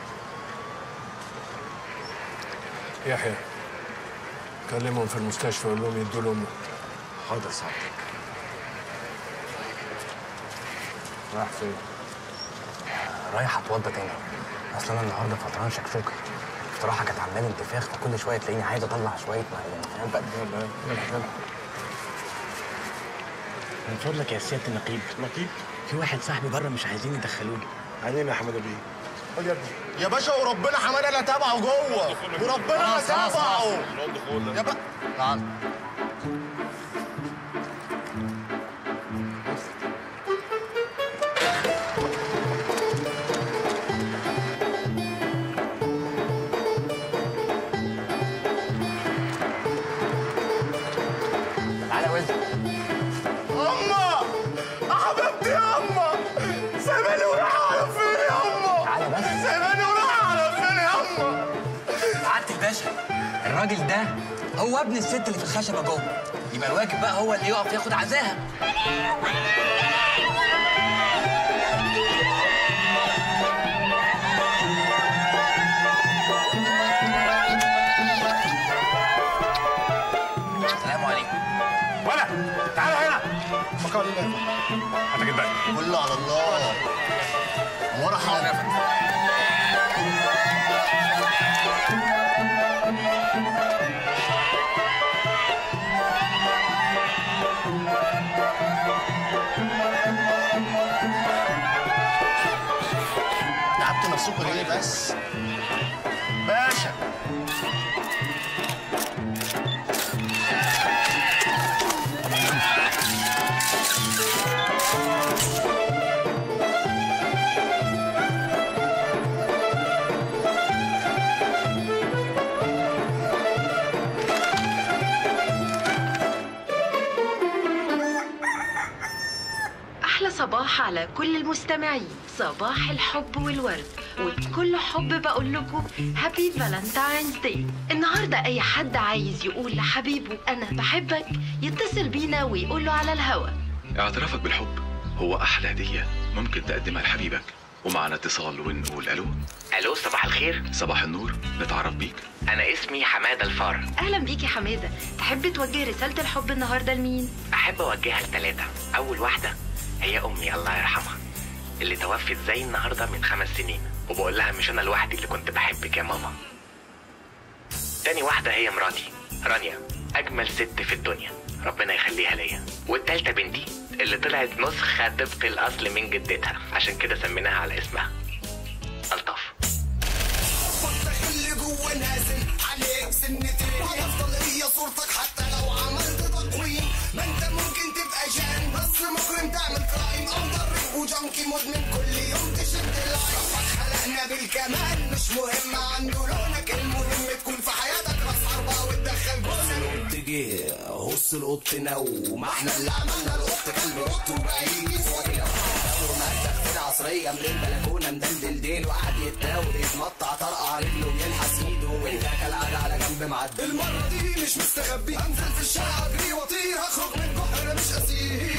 يحيى كلمهم في المستشفى وقول لهم يدوا لهم حاضر سعادتك راح فين؟ رايح اتوضى تاني اصل انا النهارده فطران شكشوكه بصراحه كانت عامله لي انتفاخ فكل شويه تلاقيني عايز اطلع شويه معلومات بقى يلا يلا يلا من فضلك يا سياده النقيب نقيب في واحد صاحبي بره مش عايزين يدخلوني عينينا يا حماده بيه خد يا ابني يا باشا وربنا حماده انا تابعه جوه وربنا انا خلاص، خلاص، تابعه خلاص. يا بقى تعال الراجل ده هو ابن الست اللي في الخشبه جوه يبقى الواجب بقى هو اللي يقف ياخد عزاها السلام عليكم ولا تعالوا هنا بقى لله هاتك الباقي كله على الله ورا حاجه تعبتوا نفسكم ليه بس باشا أحلى صباح على كل المستمعين صباح الحب والورد وبكل حب بقول لكم هابي فالنتاينز داي النهارده أي حد عايز يقول لحبيبه أنا بحبك يتصل بينا ويقول له على الهوا اعترافك بالحب هو أحلى هدية ممكن تقدمها لحبيبك ومعنا اتصال ونقول ألو الو صباح الخير صباح النور نتعرف بيك انا اسمي حماده الفار أهلا بيك يا حمادة تحب توجه رسالة الحب النهارده لمين؟ احب اوجهها لثلاثه اول واحده هي امي الله يرحمها اللي توفت زي النهارده من خمس سنين وبقول لها مش انا لوحدي اللي كنت بحبك يا ماما تاني واحده هي مراتي رانيا اجمل ست في الدنيا ربنا يخليها ليا والتالتة بنتي اللي طلعت نسخة طبق الأصل من جدتها عشان كده سميناها على اسمها ألطف اللي جوه نازل عليك سنتين وهتفضل هي صورتك حتى لو عملت تقويم ما انت ممكن تبقى جان بس مجرم تعمل كرايم او ضرب وجنكي مدمن كل يوم تشد اللاين ربك خلقنا بالكمال مش مهم عنده لونك المهم تكون في حياتك راس حربة وتدخل جولك القط جه هص القط نوم احنا اللي عملنا القط كلب قط وبعيد في العصرية من البلكونة مدلدل ديل وقعد يتداول يتمطع طرقع رجله ويلحس ايده وانت كالعادة على جنب معدي المرة دي مش مستخبي انزل في الشارع اجري واطير هخرج من جحر مش اسير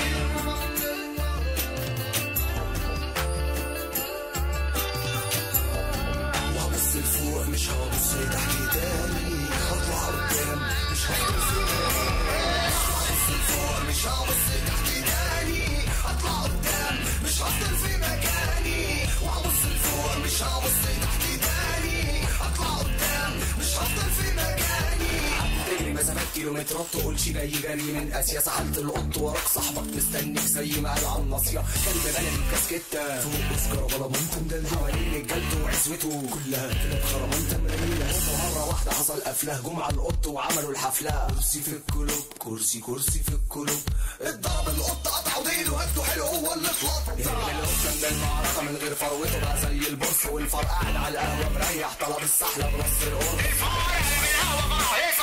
وهبص لفوق مش هبص تحت تاني هطلع قدام مش هبص هبص لفوق مش هبص تحت تاني هطلع قدام مش هفضل في مكاني وهبص لفوق مش هبص تحت تاني هطلع قدام مش هفضل في مكاني تجري مسافات كيلومترات تقولش جاي جري من اسيا سحلت القط وراك صاحبك مستنيك زي ما قال على الناصيه كلب بلدي كاسكته فوق اوسكار ولا بنت مدلدل حوالين رجالته وعزوته كلها كلاب خرمانته مرميه هوبا مره واحده حصل قفله جم على القط وعملوا الحفله كرسي في الكلوب كرسي كرسي في الكلوب اتضرب القط قطعوا ديله هدوا حلو هو اللي اتلط هرب القط من المعركه من غير فروته بقى زي البورس والفار قاعد على القهوه مريح طلب السحله بنص القرط الفار بالهوا